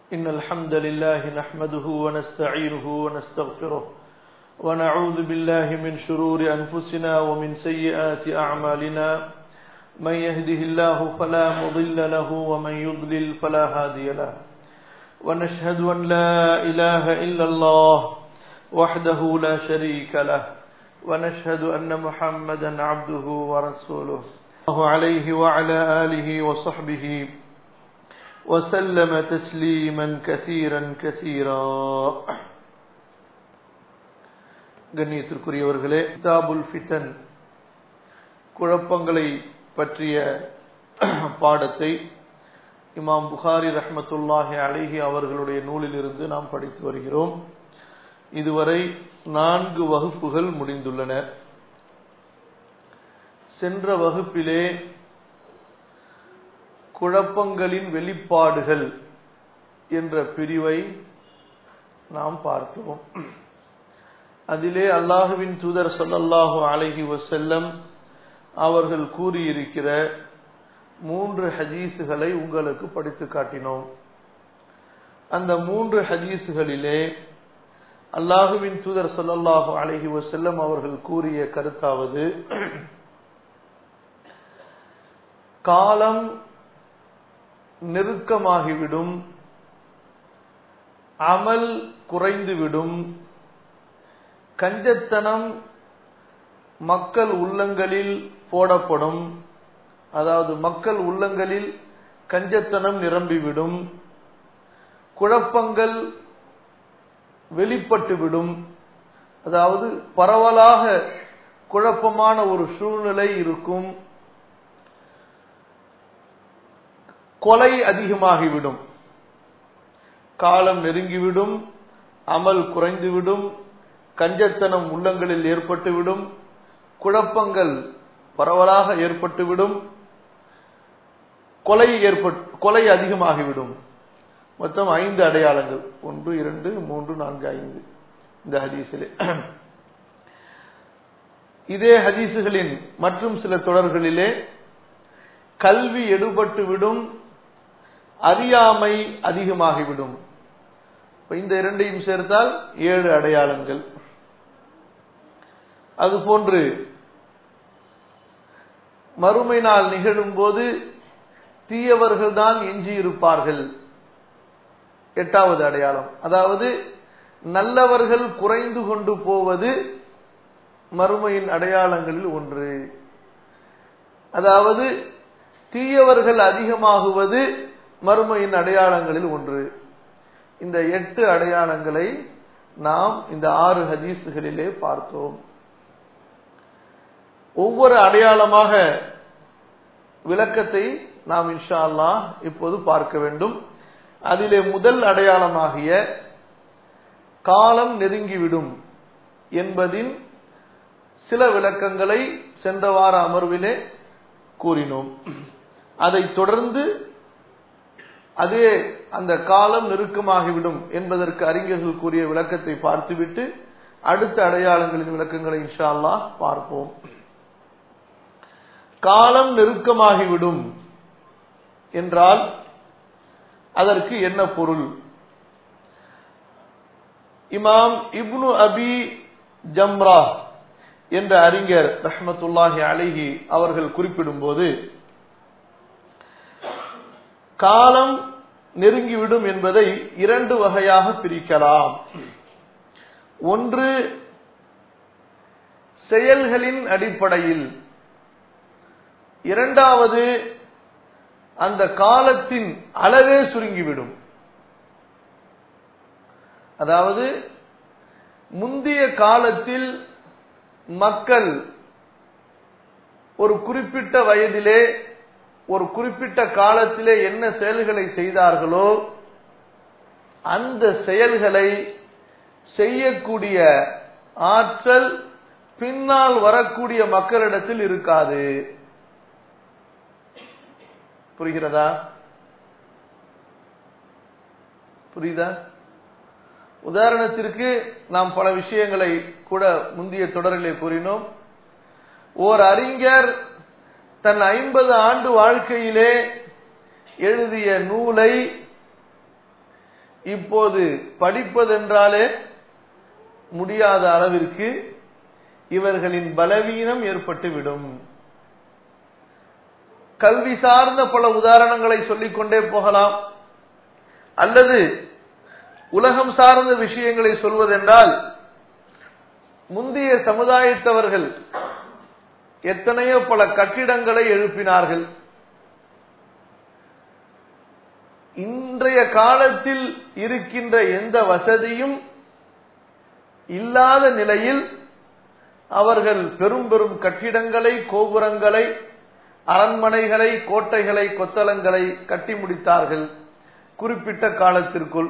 إن الحمد لله نحمده ونستعينه ونستغفره ونعوذ بالله من شرور أنفسنا ومن سيئات أعمالنا من يهده الله فلا مضل له ومن يضلل فلا هادي له ونشهد أن لا إله إلا الله وحده لا شريك له ونشهد أن محمدا عبده ورسوله الله عليه وعلى آله وصحبه وسلم تسليما كثيرا كثيرا கண்ணியத்திற்குரியவர்களே கிதாபுல் ஃபித்தன் குழப்பங்களை பற்றிய பாடத்தை இமாம் புகாரி ரஹமத்துல்லாஹி அலிஹி அவர்களுடைய நூலிலிருந்து நாம் படித்து வருகிறோம் இதுவரை நான்கு வகுப்புகள் முடிந்துள்ளன சென்ற வகுப்பிலே குழப்பங்களின் வெளிப்பாடுகள் என்ற பிரிவை நாம் பார்த்தோம் அதிலே அல்லாஹுவின் தூதர் சொல்லல்லாஹு அலஹி வசல்லம் அவர்கள் கூறியிருக்கிற மூன்று ஹதீஸுகளை உங்களுக்கு படித்து காட்டினோம் அந்த மூன்று ஹதீஸுகளிலே அல்லாஹுவின் தூதர் சொல்லல்லாஹு அலஹி வசல்லம் அவர்கள் கூறிய கருத்தாவது காலம் நெருக்கமாகிவிடும் அமல் குறைந்துவிடும் கஞ்சத்தனம் மக்கள் உள்ளங்களில் போடப்படும் அதாவது மக்கள் உள்ளங்களில் கஞ்சத்தனம் நிரம்பிவிடும் குழப்பங்கள் வெளிப்பட்டுவிடும் அதாவது பரவலாக குழப்பமான ஒரு சூழ்நிலை இருக்கும் கொலை அதிகமாகிவிடும் காலம் நெருங்கிவிடும் அமல் குறைந்துவிடும் கஞ்சத்தனம் உள்ளங்களில் ஏற்பட்டுவிடும் குழப்பங்கள் பரவலாக ஏற்பட்டுவிடும் கொலை ஏற்பட் கொலை அதிகமாகிவிடும் மொத்தம் ஐந்து அடையாளங்கள் ஒன்று இரண்டு மூன்று நான்கு ஐந்து இந்த ஹதீஸிலே இதே ஹதீசுகளின் மற்றும் சில தொடர்களிலே கல்வி எடுபட்டுவிடும் அறியாமை அதிகமாகிவிடும் இந்த இரண்டையும் சேர்த்தால் ஏழு அடையாளங்கள் அதுபோன்று மறுமை நாள் நிகழும் போது தீயவர்கள் தான் எஞ்சியிருப்பார்கள் எட்டாவது அடையாளம் அதாவது நல்லவர்கள் குறைந்து கொண்டு போவது மறுமையின் அடையாளங்களில் ஒன்று அதாவது தீயவர்கள் அதிகமாகுவது மறுமையின் அடையாளங்களில் ஒன்று இந்த எட்டு அடையாளங்களை நாம் இந்த ஆறு ஹதீஸுகளிலே பார்த்தோம் ஒவ்வொரு அடையாளமாக விளக்கத்தை நாம் இன்ஷா அல்லா இப்போது பார்க்க வேண்டும் அதிலே முதல் அடையாளமாகிய காலம் நெருங்கிவிடும் என்பதின் சில விளக்கங்களை சென்ற வார அமர்விலே கூறினோம் அதை தொடர்ந்து அதே அந்த காலம் நெருக்கமாகிவிடும் என்பதற்கு அறிஞர்கள் கூறிய விளக்கத்தை பார்த்துவிட்டு அடுத்த அடையாளங்களின் விளக்கங்களை இன்ஷா அல்லா பார்ப்போம் காலம் நெருக்கமாகிவிடும் என்றால் அதற்கு என்ன பொருள் இமாம் இப்னு அபி ஜம்ரா என்ற அறிஞர் ரஹமத்துல்லாஹி அலிஹி அவர்கள் குறிப்பிடும் போது காலம் நெருங்கிவிடும் என்பதை இரண்டு வகையாக பிரிக்கலாம் ஒன்று செயல்களின் அடிப்படையில் இரண்டாவது அந்த காலத்தின் அளவே சுருங்கிவிடும் அதாவது முந்தைய காலத்தில் மக்கள் ஒரு குறிப்பிட்ட வயதிலே ஒரு குறிப்பிட்ட காலத்திலே என்ன செயல்களை செய்தார்களோ அந்த செயல்களை செய்யக்கூடிய ஆற்றல் பின்னால் வரக்கூடிய மக்களிடத்தில் இருக்காது புரிகிறதா புரியுதா உதாரணத்திற்கு நாம் பல விஷயங்களை கூட முந்தைய தொடரிலே கூறினோம் ஓர் அறிஞர் தன் ஐம்பது ஆண்டு வாழ்க்கையிலே எழுதிய நூலை இப்போது படிப்பதென்றாலே முடியாத அளவிற்கு இவர்களின் பலவீனம் ஏற்பட்டுவிடும் கல்வி சார்ந்த பல உதாரணங்களை சொல்லிக்கொண்டே போகலாம் அல்லது உலகம் சார்ந்த விஷயங்களை சொல்வதென்றால் முந்தைய சமுதாயத்தவர்கள் எத்தனையோ பல கட்டிடங்களை எழுப்பினார்கள் இன்றைய காலத்தில் இருக்கின்ற எந்த வசதியும் இல்லாத நிலையில் அவர்கள் பெரும் பெரும் கட்டிடங்களை கோபுரங்களை அரண்மனைகளை கோட்டைகளை கொத்தளங்களை கட்டி முடித்தார்கள் குறிப்பிட்ட காலத்திற்குள்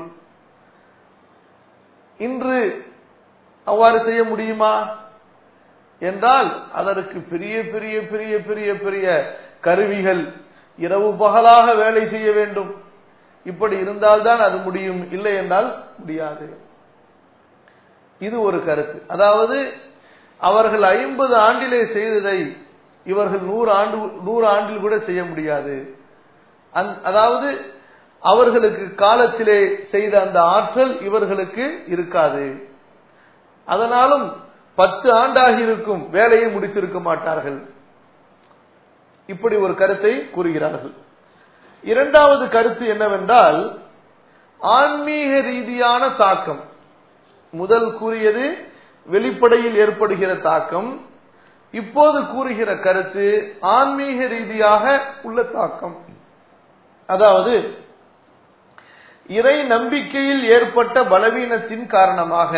இன்று அவ்வாறு செய்ய முடியுமா என்றால் அதற்கு பெரிய பெரிய பெரிய பெரிய பெரிய கருவிகள் இரவு பகலாக வேலை செய்ய வேண்டும் இப்படி இருந்தால்தான் அது முடியும் இல்லை என்றால் முடியாது இது ஒரு கருத்து அதாவது அவர்கள் ஐம்பது ஆண்டிலே செய்ததை இவர்கள் நூறு ஆண்டு நூறு ஆண்டில் கூட செய்ய முடியாது அதாவது அவர்களுக்கு காலத்திலே செய்த அந்த ஆற்றல் இவர்களுக்கு இருக்காது அதனாலும் பத்து ஆண்டாகி இருக்கும் வேலையை முடித்திருக்க மாட்டார்கள் இப்படி ஒரு கருத்தை கூறுகிறார்கள் இரண்டாவது கருத்து என்னவென்றால் ஆன்மீக ரீதியான தாக்கம் முதல் கூறியது வெளிப்படையில் ஏற்படுகிற தாக்கம் இப்போது கூறுகிற கருத்து ஆன்மீக ரீதியாக உள்ள தாக்கம் அதாவது இறை நம்பிக்கையில் ஏற்பட்ட பலவீனத்தின் காரணமாக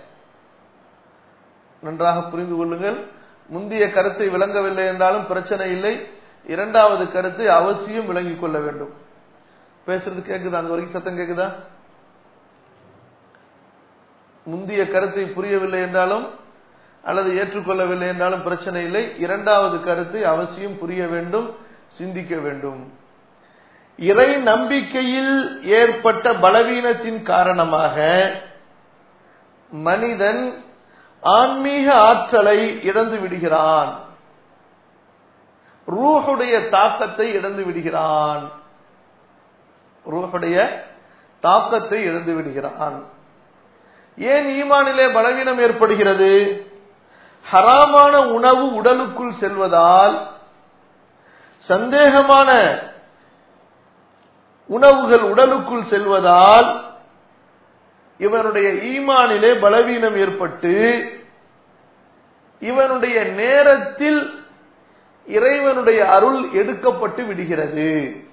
நன்றாக புரிந்து கொள்ளுங்கள் முந்தைய கருத்தை விளங்கவில்லை என்றாலும் பிரச்சனை இல்லை இரண்டாவது கருத்தை அவசியம் விளங்கிக் கொள்ள வேண்டும் பேசுறது கேக்குதா அங்க வரைக்கும் சத்தம் கேக்குதா முந்தைய கருத்தை புரியவில்லை என்றாலும் அல்லது ஏற்றுக்கொள்ளவில்லை என்றாலும் பிரச்சனை இல்லை இரண்டாவது கருத்தை அவசியம் புரிய வேண்டும் சிந்திக்க வேண்டும் இறை நம்பிக்கையில் ஏற்பட்ட பலவீனத்தின் காரணமாக மனிதன் ஆன்மீக ஆற்றலை இழந்து விடுகிறான் ரூஹுடைய தாக்கத்தை இழந்து விடுகிறான் ரூஹுடைய தாக்கத்தை இழந்து விடுகிறான் ஏன் ஈமானிலே பலவீனம் ஏற்படுகிறது ஹராமான உணவு உடலுக்குள் செல்வதால் சந்தேகமான உணவுகள் உடலுக்குள் செல்வதால் இவனுடைய ஈமானிலே பலவீனம் ஏற்பட்டு இவனுடைய நேரத்தில் இறைவனுடைய அருள் எடுக்கப்பட்டு விடுகிறது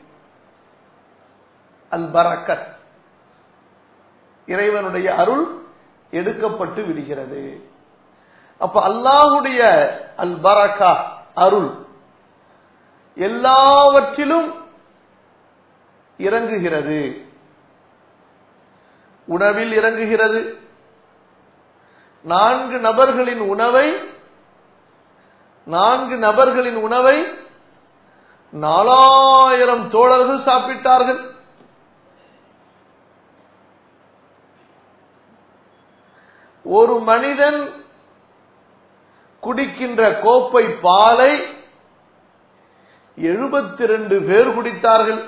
அல் பரக்கத் இறைவனுடைய அருள் எடுக்கப்பட்டு விடுகிறது அப்ப அல்லாஹுடைய அல் பரக்கா அருள் எல்லாவற்றிலும் இறங்குகிறது உணவில் இறங்குகிறது நான்கு நபர்களின் உணவை நான்கு நபர்களின் உணவை நாலாயிரம் தோழர்கள் சாப்பிட்டார்கள் ஒரு மனிதன் குடிக்கின்ற கோப்பை பாலை எழுபத்தி ரெண்டு பேர் குடித்தார்கள்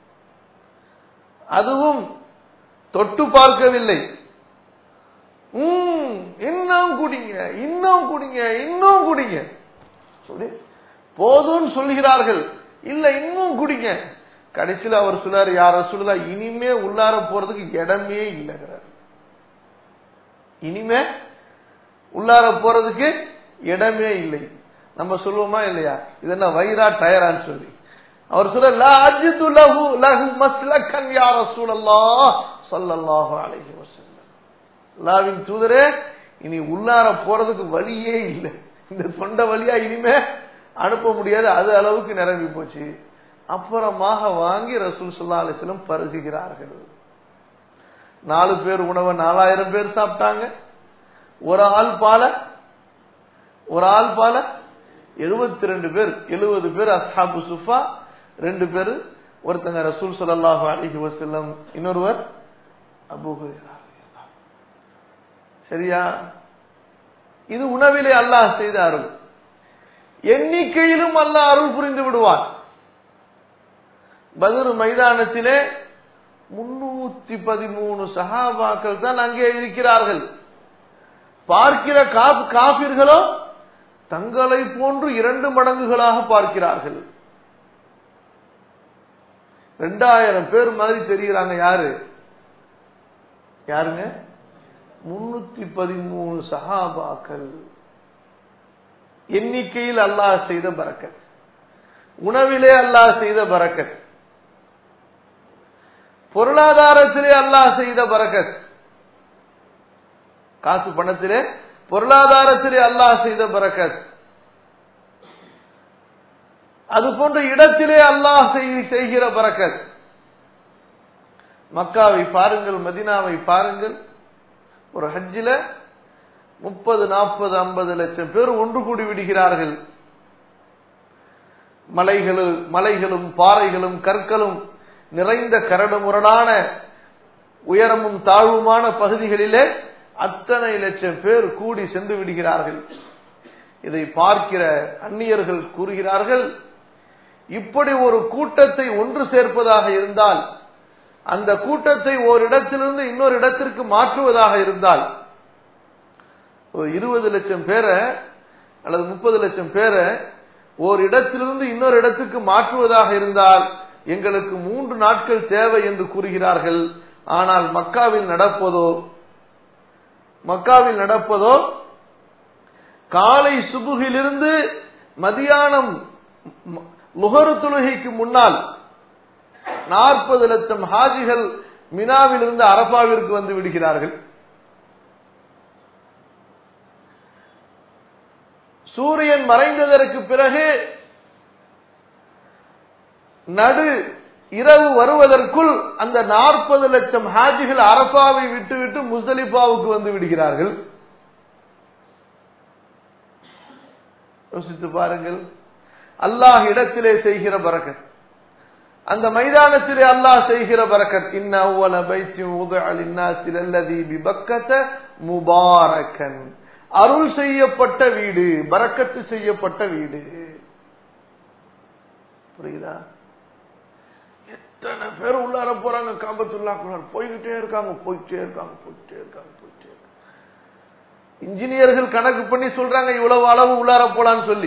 அதுவும் தொட்டு பார்க்கவில்லை உம் இன்னும் குடிங்க இன்னும் குடிங்க இன்னும் குடிங்க சொல்லி போதும்னு சொல்கிறார்கள் இல்ல இன்னும் குடிங்க கடைசியில் அவர் சொல்லார் யார சொல்லல இனிமே உள்ளார போறதுக்கு இடமே இல்லைங்கிறார் இனிமே உள்ளார போறதுக்கு இடமே இல்லை நம்ம சொல்லுவோமா இல்லையா இது என்ன வயிறா டயரான்னு சொல்லி அவர் சொல்ல லா அஜிது லஹு லஹு மஸ்லக்கன் யா ரசூலல்லாஹ் ஸல்லல்லாஹு அலைஹி வஸல்லம் அல்லாஹ்வின் தூதரே இனி உள்ளார போறதுக்கு வழியே இல்லை இந்த தொண்டை வழியா இனிமே அனுப்ப முடியாது அது அளவுக்கு நிரம்பி போச்சு அப்புறமாக வாங்கி ரசூல் சல்லா அலிஸ்லம் பருகுகிறார்கள் நாலு பேர் உணவை நாலாயிரம் பேர் சாப்பிட்டாங்க ஒரு ஆள் பால ஒரு ஆள் பால எழுபத்தி ரெண்டு பேர் எழுபது பேர் அஸ்ஹாபு சுஃபா ரெண்டு பேர் ஒருத்தங்க ரசூல் சல்லாஹு அலிஹி வசல்லம் இன்னொருவர் அபு சரியா இது உணவிலே அல்லாஹ் செய்த அருள் எண்ணிக்கையிலும் அல்லாஹ் அருள் புரிந்து விடுவான் பதிரு மைதானத்திலே முன்னூத்தி பதிமூணு சஹாபாக்கள் தான் அங்கே இருக்கிறார்கள் பார்க்கிற காப் காபிர்களோ தங்களை போன்று இரண்டு மடங்குகளாக பார்க்கிறார்கள் ரெண்டாயிரம் பேர் மாதிரி தெரிகிறாங்க யாரு யாருங்க முன்னூத்தி பதிமூணு சஹாபாக்கள் எண்ணிக்கையில் அல்லாஹ் செய்த பறக்கத் உணவிலே அல்லாஹ் செய்த பறக்கத் பொருளாதாரத்திலே அல்லாஹ் செய்த பறக்கத் காசு பணத்திலே பொருளாதாரத்திலே அல்லாஹ் செய்த பறக்கத் அது போன்ற இடத்திலே அல்லாஹ் செய்கிற பறக்கத் மக்காவை பாருங்கள் மதினாவை பாருங்கள் ஒரு ஹஜ்ஜில முப்பது நாற்பது ஐம்பது லட்சம் பேர் ஒன்று கூடி விடுகிறார்கள் மலைகளும் மலைகளும் பாறைகளும் கற்களும் நிறைந்த கரடு முரடான உயரமும் தாழ்வுமான பகுதிகளிலே அத்தனை லட்சம் பேர் கூடி சென்று விடுகிறார்கள் இதை பார்க்கிற அந்நியர்கள் கூறுகிறார்கள் இப்படி ஒரு கூட்டத்தை ஒன்று சேர்ப்பதாக இருந்தால் அந்த கூட்டத்தை ஓரிடத்திலிருந்து இன்னொரு இடத்திற்கு மாற்றுவதாக இருந்தால் ஒரு இருபது லட்சம் பேரை அல்லது முப்பது லட்சம் பேரை ஓர் இடத்திலிருந்து இன்னொரு இடத்துக்கு மாற்றுவதாக இருந்தால் எங்களுக்கு மூன்று நாட்கள் தேவை என்று கூறுகிறார்கள் ஆனால் மக்காவில் நடப்பதோ மக்காவில் நடப்பதோ காலை சுபுகிலிருந்து மதியானம் முகரு தொழுகைக்கு முன்னால் நாற்பது லட்சம் ஹாஜிகள் மினாவிலிருந்து அரபாவிற்கு வந்து விடுகிறார்கள் சூரியன் மறைந்ததற்கு பிறகு நடு இரவு வருவதற்குள் அந்த நாற்பது லட்சம் ஹாஜிகள் அரபாவை விட்டுவிட்டு முஸ்தலிபாவுக்கு வந்து விடுகிறார்கள் யோசித்து பாருங்கள் அல்லாஹ் இடத்திலே செய்கிற பறக்கத் அந்த மைதானத்திலே அல்லாஹ் செய்கிற பறக்கத் இன்ன அவ்வள பைத்தி உதஅ லின்னாஸி அல்லதி பிபக்கத முபாரக்கன் அருள் செய்யப்பட்ட வீடு பறக்கத்து செய்யப்பட்ட வீடு புரியுதா எத்தனை பேர் உள்ளார போறாங்க காபத்துல்லா போய்கிட்டே இருக்காங்க போயிட்டே இருக்காங்க போயிட்டே இருக்காங்க போயிட்டே இருக்காங்க இன்ஜினியர்கள் கணக்கு பண்ணி சொல்றாங்க இவ்வளவு அளவு உள்ளார போலான்னு சொல்லி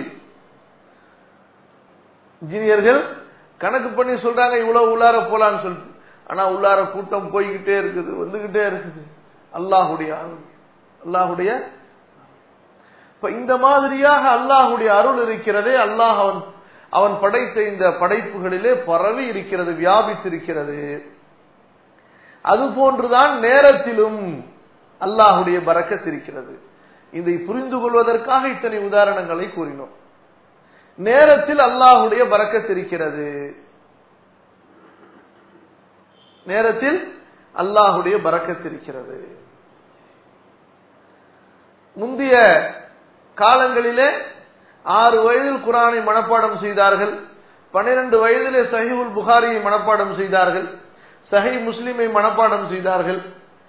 இன்ஜினியர்கள் கணக்கு பண்ணி சொல்றாங்க இவ்வளவு உள்ளார போலான்னு சொல்லி ஆனா உள்ளார கூட்டம் போய்கிட்டே இருக்குது வந்துகிட்டே இருக்குது அல்லாஹுடைய அல்லாஹுடைய இப்ப இந்த மாதிரியாக அல்லாஹுடைய அருள் இருக்கிறதே அல்லாஹ் அவன் அவன் படைத்த இந்த படைப்புகளிலே பரவி இருக்கிறது வியாபித்திருக்கிறது அதுபோன்றுதான் நேரத்திலும் அல்லாஹுடைய பறக்கத் இருக்கிறது இதை புரிந்து கொள்வதற்காக இத்தனை உதாரணங்களை கூறினோம் நேரத்தில் அல்லாஹுடைய பறக்கத் இருக்கிறது நேரத்தில் அல்லாஹுடைய பறக்கத் இருக்கிறது முந்தைய காலங்களிலே ஆறு வயதில் குரானை மனப்பாடம் செய்தார்கள் பன்னிரண்டு வயதிலே சஹிவுல் புகாரியை மனப்பாடம் செய்தார்கள் சஹி முஸ்லிமை மனப்பாடம் செய்தார்கள்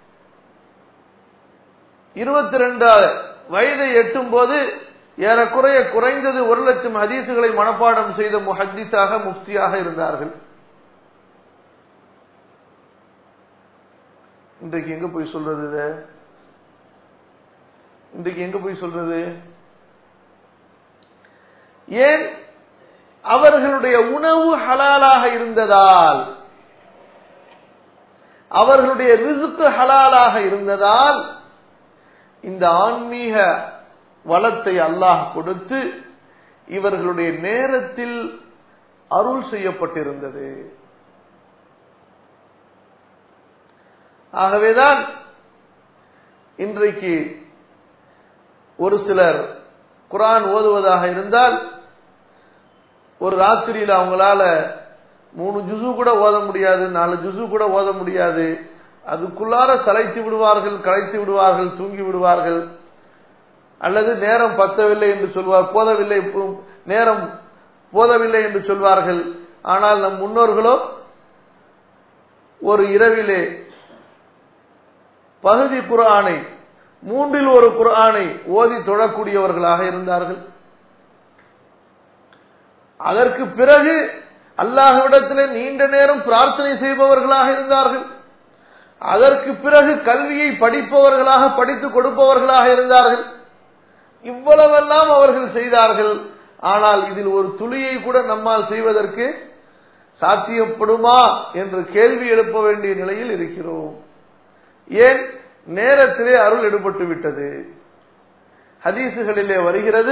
இருபத்தி ரெண்டு வயதை எட்டும் போது ஏறக்குறைய குறைந்தது ஒரு லட்சம் ஹதீசுகளை மனப்பாடம் செய்த முஹத்திஸாக முஃப்தியாக இருந்தார்கள் இன்றைக்கு எங்க போய் சொல்றது இத இன்றைக்கு எங்க போய் சொல்றது ஏன் அவர்களுடைய உணவு ஹலாலாக இருந்ததால் அவர்களுடைய ரிசுக்கு ஹலாலாக இருந்ததால் இந்த ஆன்மீக வளத்தை அல்லாஹ் கொடுத்து இவர்களுடைய நேரத்தில் அருள் செய்யப்பட்டிருந்தது ஆகவேதான் இன்றைக்கு ஒரு சிலர் குரான் ஓதுவதாக இருந்தால் ஒரு ராத்திரியில் அவங்களால மூணு ஜுசு கூட ஓத முடியாது நாலு ஜுசு கூட ஓத முடியாது அதுக்குள்ளார கலைத்து விடுவார்கள் கலைத்து விடுவார்கள் தூங்கி விடுவார்கள் அல்லது நேரம் பத்தவில்லை என்று சொல்வார் போதவில்லை நேரம் போதவில்லை என்று சொல்வார்கள் ஆனால் நம் முன்னோர்களோ ஒரு இரவிலே பகுதி குரானை மூன்றில் ஒரு குரானை ஓதி தொழக்கூடியவர்களாக இருந்தார்கள் அதற்கு பிறகு அல்லாஹ்விடத்திலே நீண்ட நேரம் பிரார்த்தனை செய்பவர்களாக இருந்தார்கள் அதற்கு பிறகு கல்வியை படிப்பவர்களாக படித்துக் கொடுப்பவர்களாக இருந்தார்கள் இவ்வளவெல்லாம் அவர்கள் செய்தார்கள் ஆனால் இதில் ஒரு துளியை கூட நம்மால் செய்வதற்கு சாத்தியப்படுமா என்று கேள்வி எழுப்ப வேண்டிய நிலையில் இருக்கிறோம் ஏன் நேரத்திலே அருள் எடுபட்டு விட்டது ஹதீசுகளிலே வருகிறது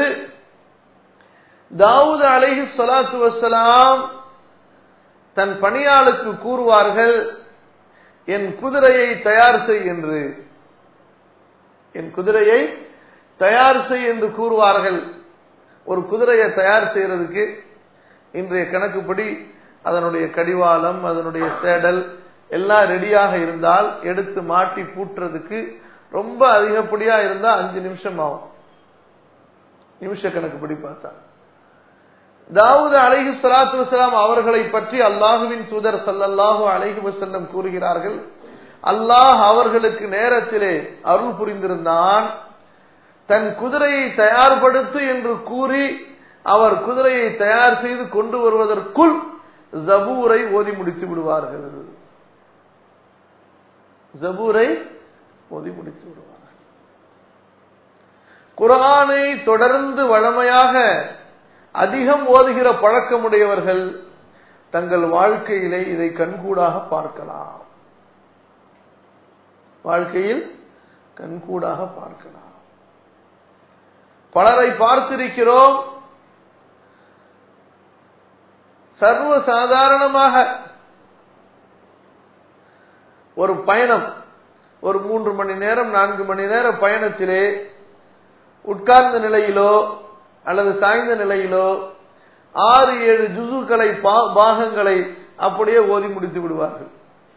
தாவூத் அலைஹி ஸலாத்து வஸ்ஸலாம் தன் பணியாளுக்கு கூறுவார்கள் என் குதிரையை தயார் செய் என்று என் குதிரையை தயார் செய் என்று கூறுவார்கள் ஒரு குதிரையை தயார் செய்யறதுக்கு இன்றைய கணக்குப்படி அதனுடைய கடிவாளம் அதனுடைய சேடல் எல்லாம் ரெடியாக இருந்தால் எடுத்து மாட்டி பூட்டுறதுக்கு ரொம்ப அதிகப்படியா இருந்தா அஞ்சு நிமிஷம் ஆகும் நிமிஷ கணக்குப்படி பார்த்தா தாவூத் அலைஹி ஸலாத்து வஸலாம் அவர்களை பற்றி அல்லாஹுவின் தூதர் ஸல்லல்லாஹு அலைஹி வஸல்லம் கூறுகிறார்கள் அல்லாஹ் அவர்களுக்கு நேரத்திலே அருள் புரிந்திருந்தான் தன் குதிரையை தயார்படுத்து என்று கூறி அவர் குதிரையை தயார் செய்து கொண்டு வருவதற்குள் ஜபூரை ஓதி முடித்து விடுவார்கள் ஜபூரை ஓதி முடித்து விடுவார்கள் குரானை தொடர்ந்து வழமையாக அதிகம் ஓதுகிற பழக்கமுடையவர்கள் தங்கள் வாழ்க்கையிலே இதை கண்கூடாக பார்க்கலாம் வாழ்க்கையில் கண்கூடாக பார்க்கலாம் பலரை பார்த்திருக்கிறோம் சர்வ சாதாரணமாக ஒரு பயணம் ஒரு மூன்று மணி நேரம் நான்கு மணி நேர பயணத்திலே உட்கார்ந்த நிலையிலோ அல்லது சாய்ந்த நிலையிலோ ஆறு ஏழு ஜுசுக்களை பாகங்களை அப்படியே ஓதி முடித்து விடுவார்கள்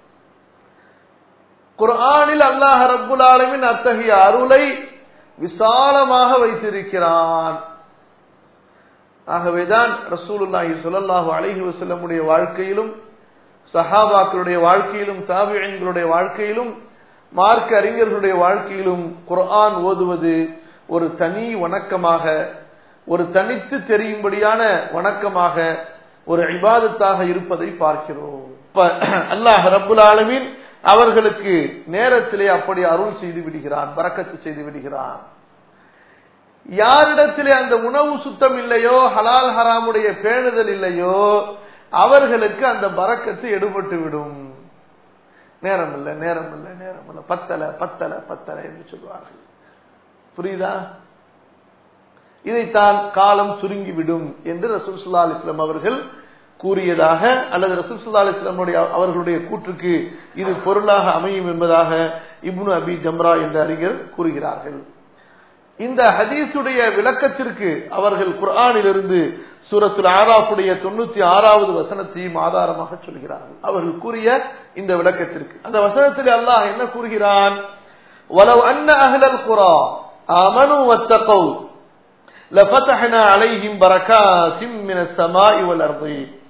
குர்ஆனில் அல்லாஹ் ரப்புல் ஆலமின் அத்தகைய அருளை விசாலமாக வைத்திருக்கிறான் ஆகவேதான் ரசூலுல்லாஹி ஸல்லல்லாஹு அலைஹி வஸல்லமுடைய வாழ்க்கையிலும் சஹாபாக்களுடைய வாழ்க்கையிலும் தாபியங்களுடைய வாழ்க்கையிலும் மார்க்க அறிஞர்களுடைய வாழ்க்கையிலும் குர்ஆன் ஓதுவது ஒரு தனி வணக்கமாக ஒரு தனித்து தெரியும்படியான வணக்கமாக ஒரு இபாதத்தாக இருப்பதை பார்க்கிறோம் அல்லாஹ் ரப்புல் ஆலமீன் அவர்களுக்கு நேரத்திலே அப்படி அருள் செய்து விடுகிறான் பறக்கத்து செய்து விடுகிறான் யாரிடத்திலே அந்த உணவு சுத்தம் இல்லையோ ஹலால் ஹராமுடைய பேணுதல் இல்லையோ அவர்களுக்கு அந்த பறக்கத்து எடுபட்டு விடும் நேரம் இல்லை நேரம் இல்லை நேரம் இல்லை பத்தல பத்தல பத்தல என்று சொல்வார்கள் புரியுதா இதைத்தான் காலம் சுருங்கிவிடும் என்று ரசூல் சுல்லா அலிஸ்லாம் அவர்கள் கூறியதாக அல்லது ரசூல் சுல்லா அலிஸ்லாமுடைய அவர்களுடைய கூற்றுக்கு இது பொருளாக அமையும் என்பதாக இப்னு அபி ஜம்ரா என்ற அறிஞர் கூறுகிறார்கள் இந்த ஹதீஸுடைய விளக்கத்திற்கு அவர்கள் குர்ஆனிலிருந்து சூரத்துல் ஆராஃபுடைய தொண்ணூத்தி ஆறாவது வசனத்தையும் ஆதாரமாக சொல்கிறார்கள் அவர்கள் கூறிய இந்த விளக்கத்திற்கு அந்த வசனத்தில் அல்லாஹ் என்ன கூறுகிறான் வலவ் அன்ன அஹ்லல் குரா ஆமனு வத்தகௌ لفتحنا عليهم بركات من السماء والارض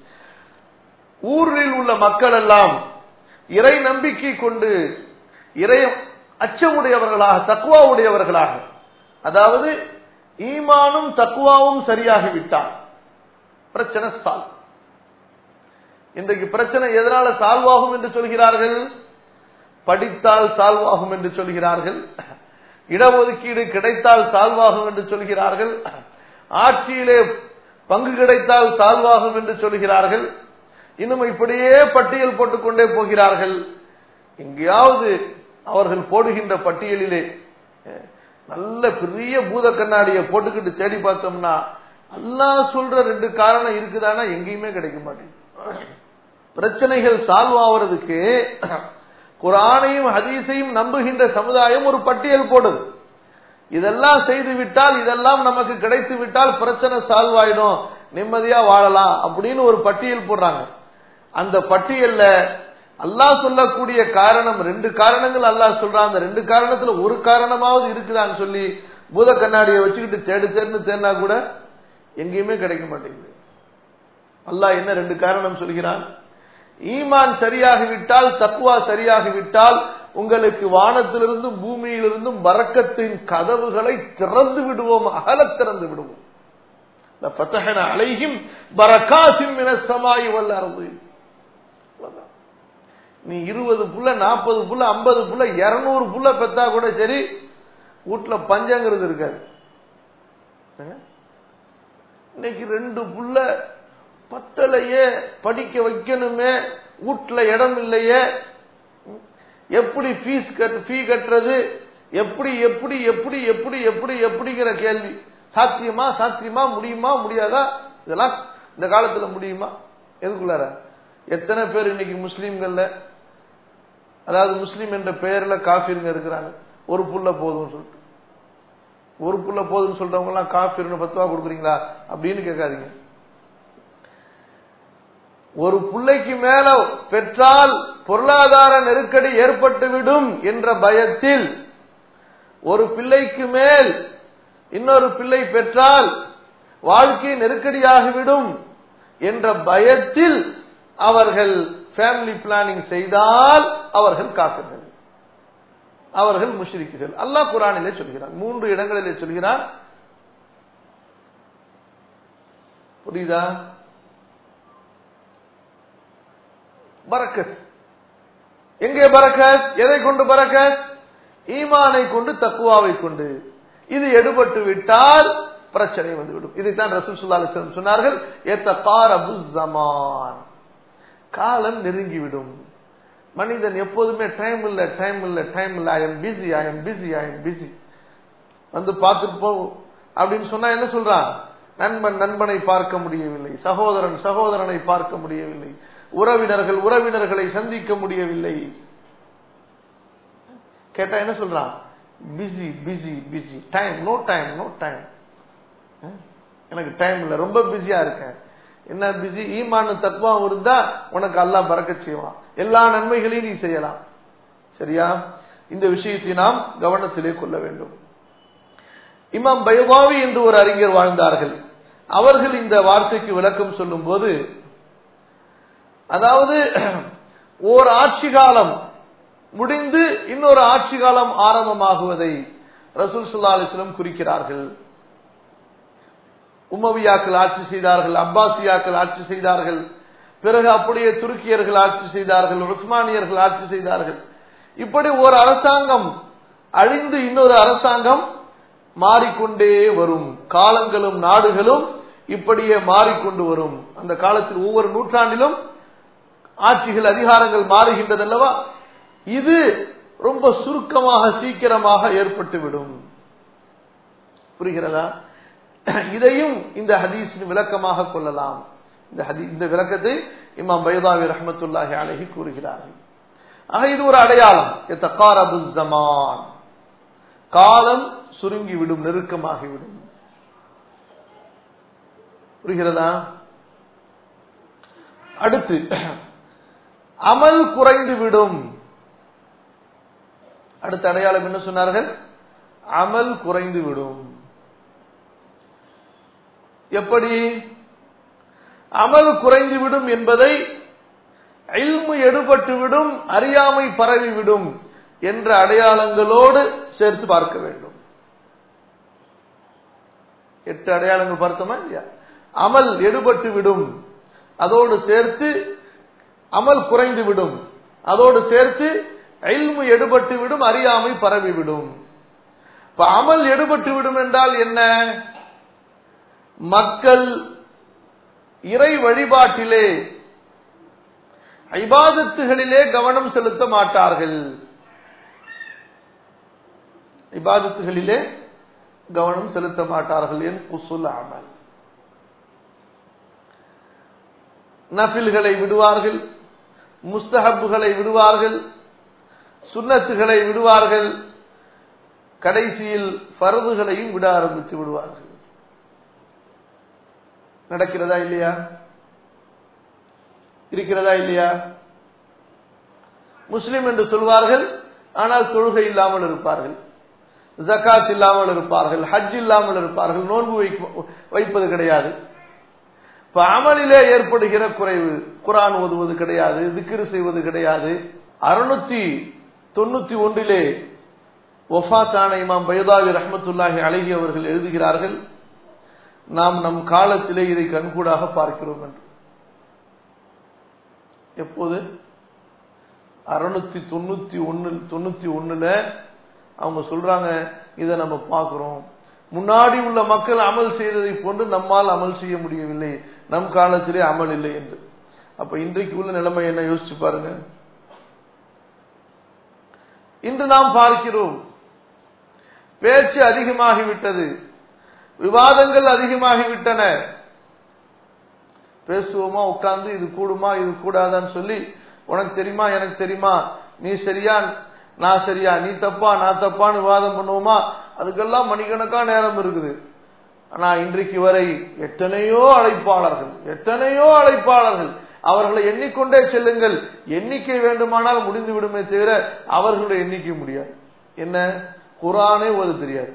ஊரில் உள்ள மக்கள் எல்லாம் இறை நம்பிக்கை கொண்டு இறை அச்சமுடையவர்களாக தக்குவா உடையவர்களாக அதாவது ஈமானும் தக்குவாவும் சரியாகிவிட்டால் பிரச்சனை சால் இன்றைக்கு பிரச்சனை எதனால சால்வாகும் என்று சொல்கிறார்கள் படித்தால் சால்வாகும் என்று சொல்கிறார்கள் இடஒதுக்கீடு கிடைத்தால் சால்வாகும் என்று சொல்கிறார்கள் ஆட்சியிலே பங்கு கிடைத்தால் சால்வாகும் என்று சொல்கிறார்கள் இன்னும் இப்படியே பட்டியல் போட்டுக்கொண்டே போகிறார்கள் எங்கேயாவது அவர்கள் போடுகின்ற பட்டியலிலே நல்ல பெரிய பூத கண்ணாடியை போட்டுக்கிட்டு தேடி பார்த்தோம்னா அல்லாஹ் சொல்ற ரெண்டு காரணம் இருக்குதானா எங்கேயுமே கிடைக்க மாட்டேங்குது பிரச்சனைகள் சால்வ் ஆவறதுக்கு குரானையும் ஹதீஸையும் நம்புகின்ற சமுதாயம் ஒரு பட்டியல் போடுது இதெல்லாம் செய்து விட்டால் இதெல்லாம் நமக்கு கிடைத்து விட்டால் பிரச்சனை சால்வ் ஆயிடும் நிம்மதியா வாழலாம் அப்படின்னு ஒரு பட்டியல் போடுறாங்க அந்த பட்டியல்ல அல்லாஹ் சொல்லக்கூடிய காரணம் ரெண்டு காரணங்கள் அல்லாஹ் சொல்றான் அந்த ரெண்டு காரணத்துல ஒரு காரணமாவது இருக்குதான்னு சொல்லி பூத கண்ணாடியை வச்சுக்கிட்டு தேடு தேடுன்னு தேடினா கூட எங்கேயுமே கிடைக்க மாட்டேங்குது அல்லாஹ் என்ன ரெண்டு காரணம் சொல்கிறான் ஈமான் சரியாகிவிட்டால் தக்குவா சரியாகிவிட்டால் உங்களுக்கு வானத்திலிருந்தும் பூமியிலிருந்தும் வரக்கத்தின் கதவுகளை திறந்து விடுவோம் அகல திறந்து விடுவோம் ஃபதஹனா அலைஹிம் பரகாத்தின் மினஸ் ஸமாஇ வல் அர்தி அவ்வளவுதான். நீ இருபது புள்ள நாற்பது புள்ள ஐம்பது புள்ள இருநூறு புள்ள பெத்தா கூட சரி வீட்டுல பஞ்சங்கிறது இருக்காது ஏங்க? இன்னைக்கு ரெண்டு புள்ள பத்தலையே படிக்க வைக்கணுமே வீட்டுல இடம் இல்லையே எப்படி ஃபீஸ் கட் ஃபீ கட்டுறது எப்படி எப்படி எப்படி எப்படி எப்படி எப்படிங்கிற கேள்வி சாத்தியமா சாத்தியமா முடியுமா முடியாதா இதெல்லாம் இந்த காலத்துல முடியுமா எதுக்குள்ளார எத்தனை பேர் இன்னைக்கு முஸ்லீம்கள்ல அதாவது முஸ்லீம் என்ற பெயர்ல காஃபிருங்க இருக்கிறாங்க ஒரு புள்ள போதும்னு சொல்லிட்டு ஒரு புள்ள போதும்னு சொல்றவங்க எல்லாம் காஃபிர்னு பத்துவா கொடுக்குறீங்களா அப்படின்னு கேட்காதீங்க ஒரு பிள்ளைக்கு மேல பெற்றால் பொருளாதார நெருக்கடி ஏற்பட்டுவிடும் என்ற பயத்தில் ஒரு பிள்ளைக்கு மேல் இன்னொரு பிள்ளை பெற்றால் வாழ்க்கை நெருக்கடியாகிவிடும் என்ற பயத்தில் அவர்கள் ஃபேமிலி பிளானிங் செய்தால் அவர்கள் காப்பீர்கள் அவர்கள் முஷ்ரிக்குகள் அல்லாஹ் குரானிலே சொல்கிறான் மூன்று இடங்களிலே சொல்கிறான் புரியுதா பரக்கத் எங்கே பரக்கத் எதை கொண்டு பரக்கத் ஈமானை கொண்டு தக்குவாவை கொண்டு இது எடுபட்டு விட்டால் பிரச்சனை வந்துவிடும் இதைத்தான் ரசூல் சுல்லா அலிஸ்லம் சொன்னார்கள் ஏத்த காரபு ஜமான் காலம் நெருங்கிவிடும் மனிதன் எப்போதுமே டைம் இல்ல டைம் இல்ல டைம் இல்ல I am busy I am busy I am busy வந்து பார்த்துட்டு போ அப்படின்னு சொன்னா என்ன சொல்றான் நண்பன் நண்பனை பார்க்க முடியவில்லை சகோதரன் சகோதரனை பார்க்க முடியவில்லை உறவினர்கள் உறவினர்களை சந்திக்க முடியவில்லை கேட்டா என்ன சொல்றான் busy busy busy time no time no time எனக்கு டைம் இல்லை ரொம்ப பிஸியா இருக்கேன் என்ன பிஸி ஈமானு தத்துவம் இருந்தா உனக்கு அல்லாஹ் பறக்க செய்வான் எல்லா நன்மைகளையும் நீ செய்யலாம் சரியா இந்த விஷயத்தை நாம் கவனத்திலே கொள்ள வேண்டும் இமாம் பைவாவி என்று ஒரு அறிஞர் வாழ்ந்தார்கள் அவர்கள் இந்த வார்த்தைக்கு விளக்கம் சொல்லும் போது அதாவது ஓர் ஆட்சி காலம் முடிந்து இன்னொரு ஆட்சி காலம் ஆரம்பமாகுவதை ரசூல் சுல்லா அலிஸ்லம் குறிக்கிறார்கள் உமவியாக்கள் ஆட்சி செய்தார்கள் அப்பாசியாக்கள் ஆட்சி செய்தார்கள் பிறகு அப்படியே துருக்கியர்கள் ஆட்சி செய்தார்கள் உஸ்மானியர்கள் ஆட்சி செய்தார்கள் இப்படி ஒரு அரசாங்கம் அழிந்து இன்னொரு அரசாங்கம் மாறிக்கொண்டே வரும் காலங்களும் நாடுகளும் இப்படியே மாறிக்கொண்டு வரும் அந்த காலத்தில் ஒவ்வொரு நூற்றாண்டிலும் ஆட்சிகள் அதிகாரங்கள் மாறுகின்றது அல்லவா இது ரொம்ப சுருக்கமாக சீக்கிரமாக ஏற்பட்டுவிடும் புரிகிறதா இதையும் இந்த ஹதீஸின் விளக்கமாக கொள்ளலாம் இந்த ஹதி இந்த விளக்கத்தை இமாம் பைதாவி ரஹமத்துல்லாஹி அழகி கூறுகிறார்கள் ஆக இது ஒரு அடையாளம் தக்காரபு ஜமான் காலம் சுருங்கிவிடும் நெருக்கமாகிவிடும் புரிகிறதா அடுத்து அமல் குறைந்து விடும் அடுத்த அடையாளம் என்ன சொன்னார்கள் அமல் குறைந்து விடும் எப்படி அமல் குறைந்துவிடும் என்பதை இல்மு எடுபட்டுவிடும் அறியாமை பரவிவிடும் என்ற அடையாளங்களோடு சேர்த்து பார்க்க வேண்டும் எட்டு அடையாளங்கள் பார்த்தோமா இல்லையா அமல் எடுபட்டு விடும் அதோடு சேர்த்து அமல் குறைந்து விடும் அதோடு சேர்த்து இல்மு எடுபட்டு விடும் அறியாமை பரவிவிடும் இப்ப அமல் எடுபட்டு விடும் என்றால் என்ன மக்கள் இறை வழிபாட்டிலே ஐபாதத்துகளிலே கவனம் செலுத்த மாட்டார்கள் இபாதத்துகளிலே கவனம் செலுத்த மாட்டார்கள் என் குசுல் அமல் நபில்களை விடுவார்கள் முஸ்தஹப்புகளை விடுவார்கள் சுன்னத்துகளை விடுவார்கள் கடைசியில் பருதுகளையும் விட ஆரம்பித்து விடுவார்கள் நடக்கிறதா இல்லையா இருக்கிறதா இல்லையா முஸ்லிம் என்று சொல்வார்கள் ஆனால் தொழுகை இல்லாமல் இருப்பார்கள் ஜக்காத் இல்லாமல் இருப்பார்கள் ஹஜ் இல்லாமல் இருப்பார்கள் நோன்பு வைப்பது கிடையாது இப்ப அமலிலே ஏற்படுகிற குறைவு குரான் ஓதுவது கிடையாது திக்கிரு செய்வது கிடையாது அறுநூத்தி தொண்ணூத்தி ஒன்றிலே ஒஃபாத்தான இமாம் பைதாவி ரஹமத்துல்லாஹி அழகி அவர்கள் எழுதுகிறார்கள் நாம் நம் காலத்திலே இதை கண்கூடாக பார்க்கிறோம் என்று எப்போது அறுநூத்தி தொண்ணூத்தி ஒன்னு தொண்ணூத்தி ஒண்ணுல அவங்க சொல்றாங்க இதை நம்ம பார்க்கிறோம் முன்னாடி உள்ள மக்கள் அமல் செய்ததை போன்று நம்மால் அமல் செய்ய முடியவில்லை நம் காலத்திலே அமல் இல்லை என்று அப்ப இன்றைக்கு உள்ள நிலைமை என்ன யோசிச்சு பாருங்க இன்று நாம் பார்க்கிறோம் பேச்சு அதிகமாகிவிட்டது விவாதங்கள் அதிகமாகிவிட்டன பேசுவோமா உட்கார்ந்து இது கூடுமா இது கூடாதான்னு சொல்லி உனக்கு தெரியுமா எனக்கு தெரியுமா நீ சரியா நான் சரியா நீ தப்பா நான் தப்பான்னு விவாதம் பண்ணுவோமா அதுக்கெல்லாம் மணிக்கணக்கா நேரம் இருக்குது ஆனா இன்றைக்கு வரை எத்தனையோ அழைப்பாளர்கள் எத்தனையோ அழைப்பாளர்கள் அவர்களை எண்ணிக்கொண்டே செல்லுங்கள் எண்ணிக்கை வேண்டுமானால் முடிந்து விடுமே தவிர அவர்களுடைய எண்ணிக்கை முடியாது என்ன குரானே ஓத தெரியாது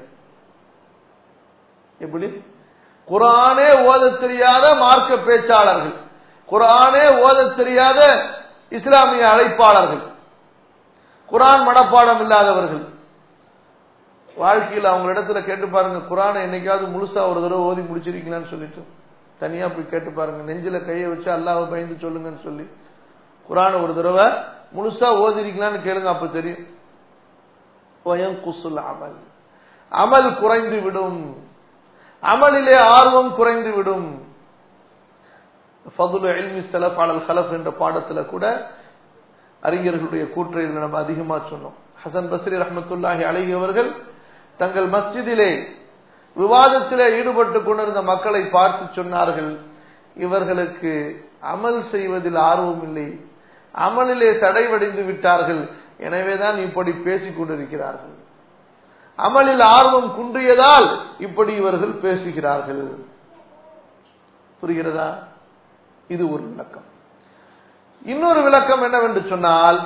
எப்படி குரானே ஓத தெரியாத மார்க்க பேச்சாளர்கள் குரானே ஓத தெரியாத இஸ்லாமிய அழைப்பாளர்கள் குரான் மனப்பாடம் இல்லாதவர்கள் வாழ்க்கையில் அவங்க இடத்துல கேட்டு பாருங்க குரானை என்னைக்காவது முழுசா ஒரு தடவை ஓதி முடிச்சிருக்கீங்களான்னு சொல்லிட்டு தனியா போய் கேட்டு பாருங்க நெஞ்சில கையை வச்சு அல்லாவை பயந்து சொல்லுங்கன்னு சொல்லி குரானை ஒரு தடவை முழுசா ஓதிருக்கீங்களான்னு கேளுங்க அப்ப தெரியும் வயம் குசுல் அமல் அமல் குறைந்து விடும் அமலிலே ஆர்வம் குறைந்து விடும் ஃபதுல் இல்மி சலஃப் அலல் ஹலஃப் என்ற பாடத்துல கூட அறிஞர்களுடைய கூற்றை இதில் நம்ம அதிகமா சொன்னோம் ஹசன் பஸ்ரி ரஹமத்துல்லாஹி அழகி அவர்கள் தங்கள் மஸ்ஜிதிலே விவாதத்திலே ஈடுபட்டு கொண்டிருந்த மக்களை பார்த்து சொன்னார்கள் இவர்களுக்கு அமல் செய்வதில் ஆர்வம் இல்லை அமலிலே தடைவடைந்து விட்டார்கள் எனவேதான் இப்படி பேசிக் கொண்டிருக்கிறார்கள் அமலில் ஆர்வம் குன்றியதால் இப்படி இவர்கள் பேசுகிறார்கள் புரிகிறதா இது ஒரு விளக்கம் இன்னொரு விளக்கம் என்னவென்று சொன்னால்